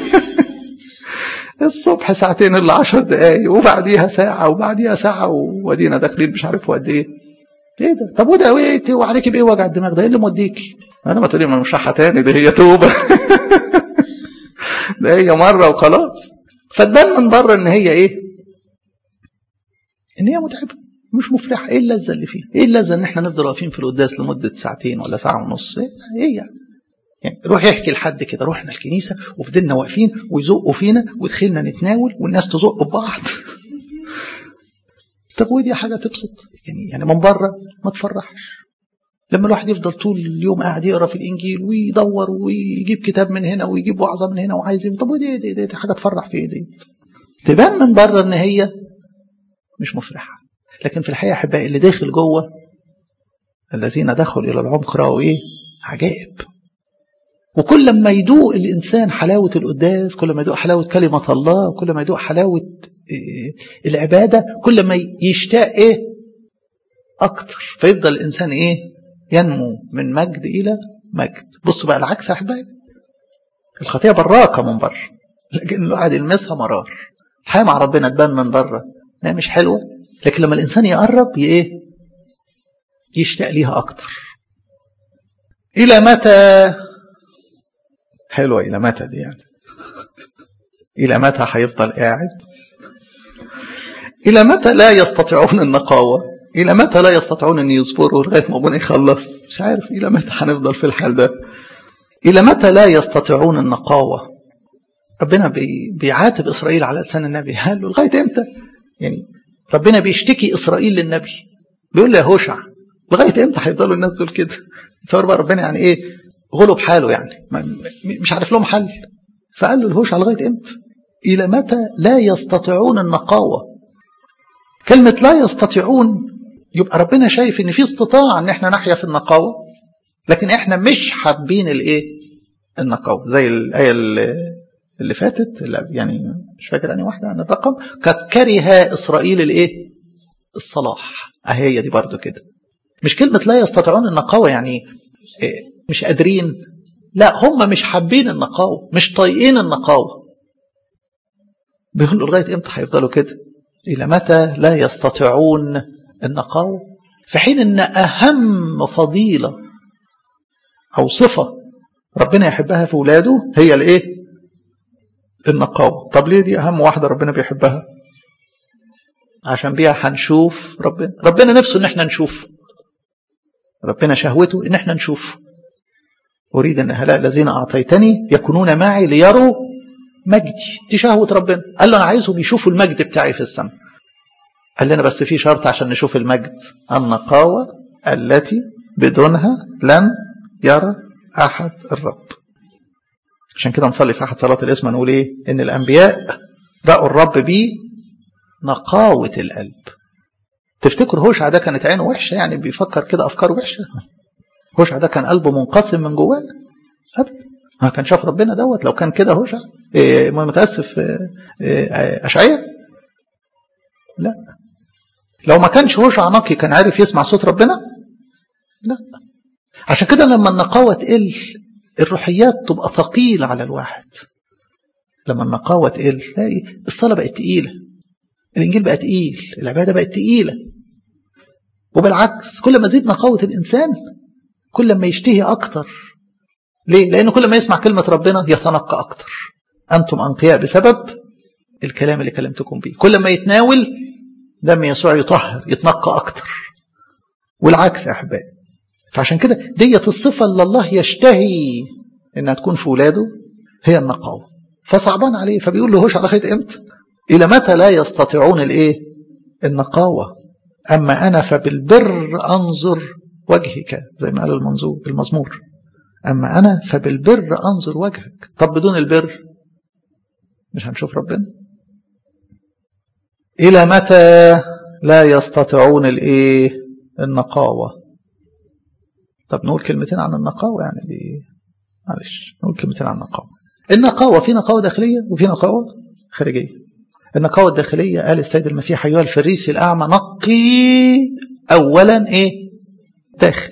الصبح ساعتين الا 10 دقايق وبعديها ساعه وبعديها ساعه وادينا داخلين مش عارف قد ايه ايه ده طب وده ايه وعليك بايه وجع الدماغ ده ايه اللي موديكي انا ما تقولي ما مش رايحه تاني دي هي توبه ده هي مره وخلاص فتبان من بره ان هي ايه ان هي متعبه مش مفرحه ايه اللذه اللي فيها ايه اللذه ان احنا نفضل واقفين في القداس لمده ساعتين ولا ساعه ونص ايه, إيه يعني يعني روح يحكي لحد كده رحنا الكنيسه وفضلنا واقفين ويزقوا فينا ودخلنا نتناول والناس تزق ببعض طب ودي حاجه تبسط يعني يعني من بره ما تفرحش لما الواحد يفضل طول اليوم قاعد يقرا في الانجيل ويدور ويجيب كتاب من هنا ويجيب وعظه من هنا وعايز طب ودي دي, دي, دي حاجه تفرح في ايه دي تبان من بره ان هي مش مفرحه لكن في الحقيقه احبائي اللي داخل جوه الذين دخلوا الى العمق راوا ايه عجائب وكل ما يدوق الإنسان حلاوة القداس كل ما يدوق حلاوة كلمة الله كل ما يدوق حلاوة العبادة كل ما يشتاق إيه أكتر فيفضل الإنسان إيه ينمو من مجد إلى مجد بصوا بقى العكس أحبائي الخطيئة براقة من بره لكن الواحد يلمسها مرار الحياة مع ربنا تبان من بره انها مش حلوة لكن لما الإنسان يقرب إيه يشتاق ليها أكتر إلى متى حلوة إلى متى دي يعني إلى متى هيفضل قاعد إلى متى لا يستطيعون النقاوة إلى متى لا يستطيعون أن يصبروا لغاية ما أبونا يخلص مش عارف إلى متى هنفضل في الحال ده إلى متى لا يستطيعون النقاوة ربنا بي بيعاتب إسرائيل على لسان النبي قال له لغاية إمتى يعني ربنا بيشتكي إسرائيل للنبي بيقول له يا هوشع لغاية إمتى هيفضلوا الناس دول كده تصور بقى ربنا يعني إيه غلب حاله يعني مش عارف لهم حل فقال له الهوش على لغايه امتى الى متى لا يستطيعون النقاوه كلمه لا يستطيعون يبقى ربنا شايف ان في استطاعه ان احنا نحيا في النقاوه لكن احنا مش حابين الايه النقاوه زي الايه اللي فاتت اللي يعني مش فاكر اني واحده عن الرقم قد كره اسرائيل الايه الصلاح اهي هي دي برضو كده مش كلمه لا يستطيعون النقاوه يعني إيه مش قادرين لا هم مش حابين النقاوة مش طايقين النقاوة بيقولوا لغاية امتى هيفضلوا كده إلى متى لا يستطيعون النقاوة في حين ان أهم فضيلة أو صفة ربنا يحبها في ولاده هي الايه النقاوة طب ليه دي أهم واحدة ربنا بيحبها عشان بيها هنشوف ربنا ربنا نفسه ان احنا نشوف ربنا شهوته ان احنا نشوف أريد أن هؤلاء الذين أعطيتني يكونون معي ليروا مجدي دي شهوة ربنا قال له أنا عايزهم يشوفوا المجد بتاعي في السماء قال لنا بس في شرط عشان نشوف المجد النقاوة التي بدونها لن يرى أحد الرب عشان كده نصلي في أحد صلاة الاسم نقول إيه إن الأنبياء رأوا الرب بيه نقاوة القلب تفتكر هوشع ده كانت عينه وحشة يعني بيفكر كده أفكار وحشة هوشع ده كان قلبه منقسم من جواه ابدا ما كان شاف ربنا دوت لو كان كده هوشع إيه متاسف إيه اشعياء لا لو ما كانش هوشع نقي كان عارف يسمع صوت ربنا لا عشان كده لما النقاوه تقل الروحيات تبقى ثقيله على الواحد لما النقاوه تقل تلاقي الصلاه بقت تقيله الانجيل بقى تقيل العباده بقت تقيله وبالعكس كل ما زيد نقاوه الانسان كل ما يشتهي أكتر ليه؟ لأنه كل ما يسمع كلمة ربنا يتنقى أكتر أنتم أنقياء بسبب الكلام اللي كلمتكم به كل ما يتناول دم يسوع يطهر يتنقى أكتر والعكس يا أحبائي فعشان كده ديت الصفة اللي الله يشتهي إنها تكون في ولاده هي النقاوة فصعبان عليه فبيقول له هوش على خيط إمتى إلى متى لا يستطيعون الإيه النقاوة أما أنا فبالبر أنظر وجهك زي ما قال المنظور المزمور أما أنا فبالبر أنظر وجهك طب بدون البر مش هنشوف ربنا إلى متى لا يستطيعون الإيه النقاوة طب نقول كلمتين عن النقاوة يعني دي معلش نقول كلمتين عن النقاوة النقاوة في نقاوة داخلية وفي نقاوة خارجية النقاوة الداخلية قال السيد المسيح أيها الفريسي الأعمى نقي أولا إيه داخل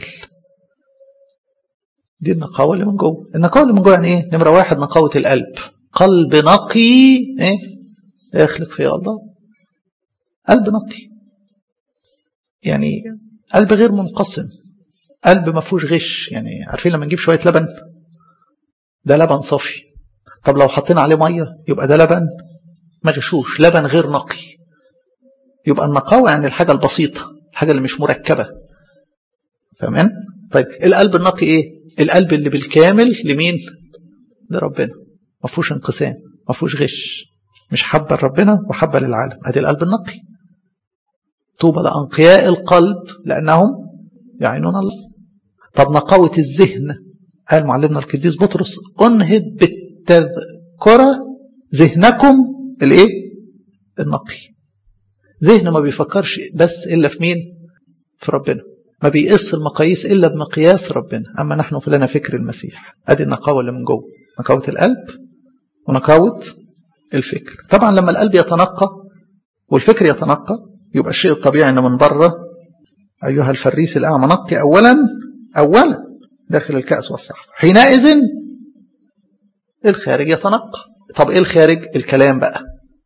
دي النقاوة اللي من جوه النقاوة اللي من جوه يعني إيه نمرة واحد نقاوة القلب قلب نقي إيه اخلق في الله قلب نقي يعني قلب غير منقسم قلب ما فيهوش غش يعني عارفين لما نجيب شويه لبن ده لبن صافي طب لو حطينا عليه ميه يبقى ده لبن مغشوش لبن غير نقي يبقى النقاوه يعني الحاجه البسيطه الحاجه اللي مش مركبه فاهمين طيب القلب النقي ايه القلب اللي بالكامل لمين لربنا ما فيهوش انقسام ما فيهوش غش مش حبه لربنا وحبه للعالم ادي القلب النقي طوبى لانقياء القلب لانهم يعينون الله طب نقاوة الذهن قال معلمنا القديس بطرس انهض بالتذكرة ذهنكم الايه النقي ذهن ما بيفكرش بس الا في مين في ربنا ما بيقيس المقاييس الا بمقياس ربنا اما نحن فلنا فكر المسيح ادي النقاوه اللي من جوه نقاوه القلب ونقاوه الفكر طبعا لما القلب يتنقى والفكر يتنقى يبقى الشيء الطبيعي ان من بره ايها الفريس الاعمى نقي اولا اولا داخل الكاس والصحف حينئذ الخارج يتنقى طب ايه الخارج الكلام بقى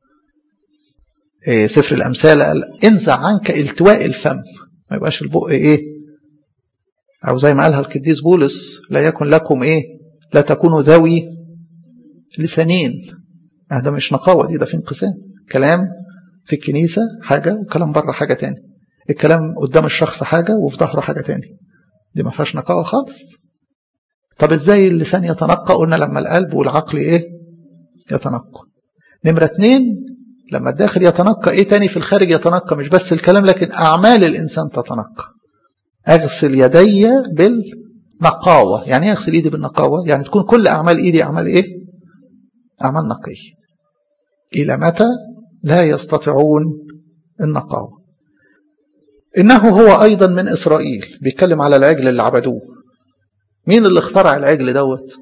إيه سفر الامثال قال انزع عنك التواء الفم ما يبقاش البق ايه او زي ما قالها القديس بولس لا يكن لكم ايه لا تكونوا ذوي لسانين اه ده مش نقاوه دي ده في انقسام كلام في الكنيسه حاجه وكلام بره حاجه تاني الكلام قدام الشخص حاجه وفي ظهره حاجه تاني دي ما فيهاش نقاوه خالص طب ازاي اللسان يتنقى قلنا لما القلب والعقل ايه يتنقى نمره اتنين لما الداخل يتنقى ايه تاني في الخارج يتنقى مش بس الكلام لكن اعمال الانسان تتنقى اغسل يدي بالنقاوه يعني ايه اغسل ايدي بالنقاوه يعني تكون كل اعمال ايدي اعمال ايه اعمال نقيه الى متى لا يستطيعون النقاوه انه هو ايضا من اسرائيل بيتكلم على العجل اللي عبدوه مين اللي اخترع العجل دوت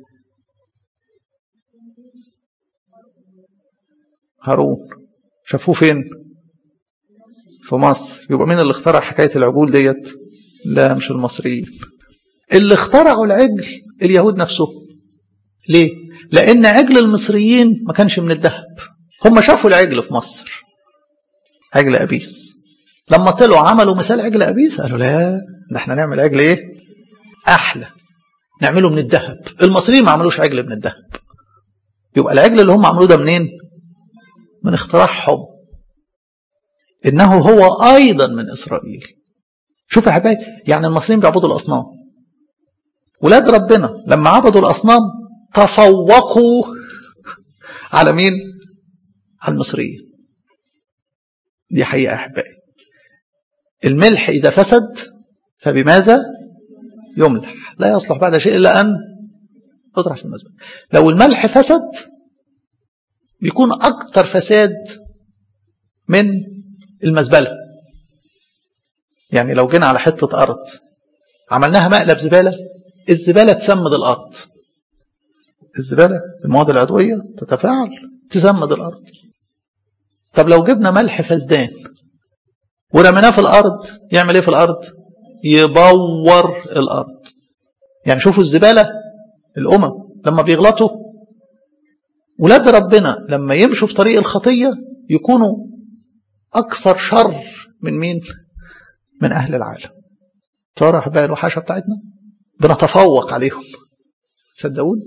هارون شافوه فين في مصر يبقى مين اللي اخترع حكاية العجول ديت لا مش المصريين اللي اخترعوا العجل اليهود نفسهم ليه لان عجل المصريين ما كانش من الذهب هم شافوا العجل في مصر عجل ابيس لما طلعوا عملوا مثال عجل ابيس قالوا لا ده احنا نعمل عجل ايه احلى نعمله من الذهب المصريين ما عملوش عجل من الذهب يبقى العجل اللي هم عملوه ده منين من اختراعهم انه هو ايضا من اسرائيل شوف يا حبايبي يعني المصريين بيعبدوا الاصنام ولاد ربنا لما عبدوا الاصنام تفوقوا على مين على المصريين دي حقيقه يا احبائي الملح اذا فسد فبماذا يملح لا يصلح بعد شيء الا ان يطرح في المزبله لو الملح فسد بيكون اكتر فساد من المزبله يعني لو جينا على حته ارض عملناها مقلب زباله الزباله تسمد الارض الزباله المواد العضويه تتفاعل تسمد الارض طب لو جبنا ملح فسدان ورميناه في الارض يعمل ايه في الارض يبور الارض يعني شوفوا الزباله الامم لما بيغلطوا ولاد ربنا لما يمشوا في طريق الخطيه يكونوا اكثر شر من مين من اهل العالم ترى بقى الوحشه بتاعتنا بنتفوق عليهم صدقوني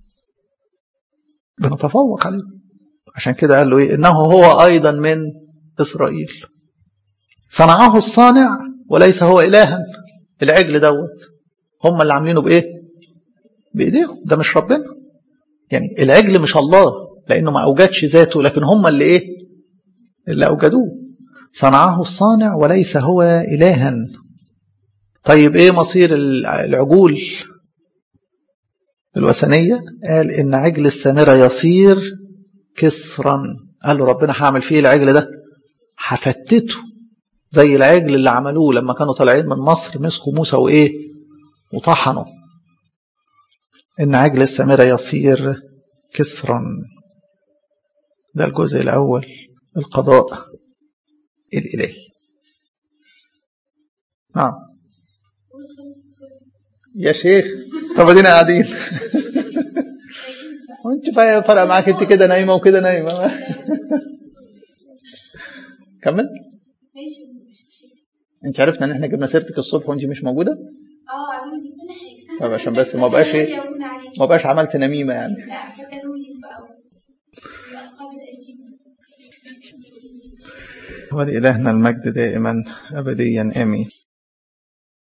بنتفوق عليهم عشان كده قال له ايه انه هو ايضا من اسرائيل صنعه الصانع وليس هو الها العجل دوت هم اللي عاملينه بايه بايديهم ده مش ربنا يعني العجل مش الله لانه ما اوجدش ذاته لكن هم اللي ايه اللي اوجدوه صنعه الصانع وليس هو الها طيب ايه مصير العجول الوثنيه قال ان عجل السامره يصير كسرا قال له ربنا هعمل فيه العجل ده هفتته زي العجل اللي عملوه لما كانوا طالعين من مصر مسكوا موسى وايه وطحنوا ان عجل السامره يصير كسرا ده الجزء الأول القضاء الإلهي نعم يا شيخ طب ادينا قاعدين وانت فرق معاك انت كده نايمه وكده نايمه كمل انت عرفنا ان احنا جبنا سيرتك الصبح وانت مش موجوده اه عملوا لي كل حاجه طب عشان بس ما بقاش ايه يقولون عليك. ما بقاش عملت نميمه يعني لا فكروا لي بقى الالقاب القديمه ولإلهنا المجد دائما أبديا آمين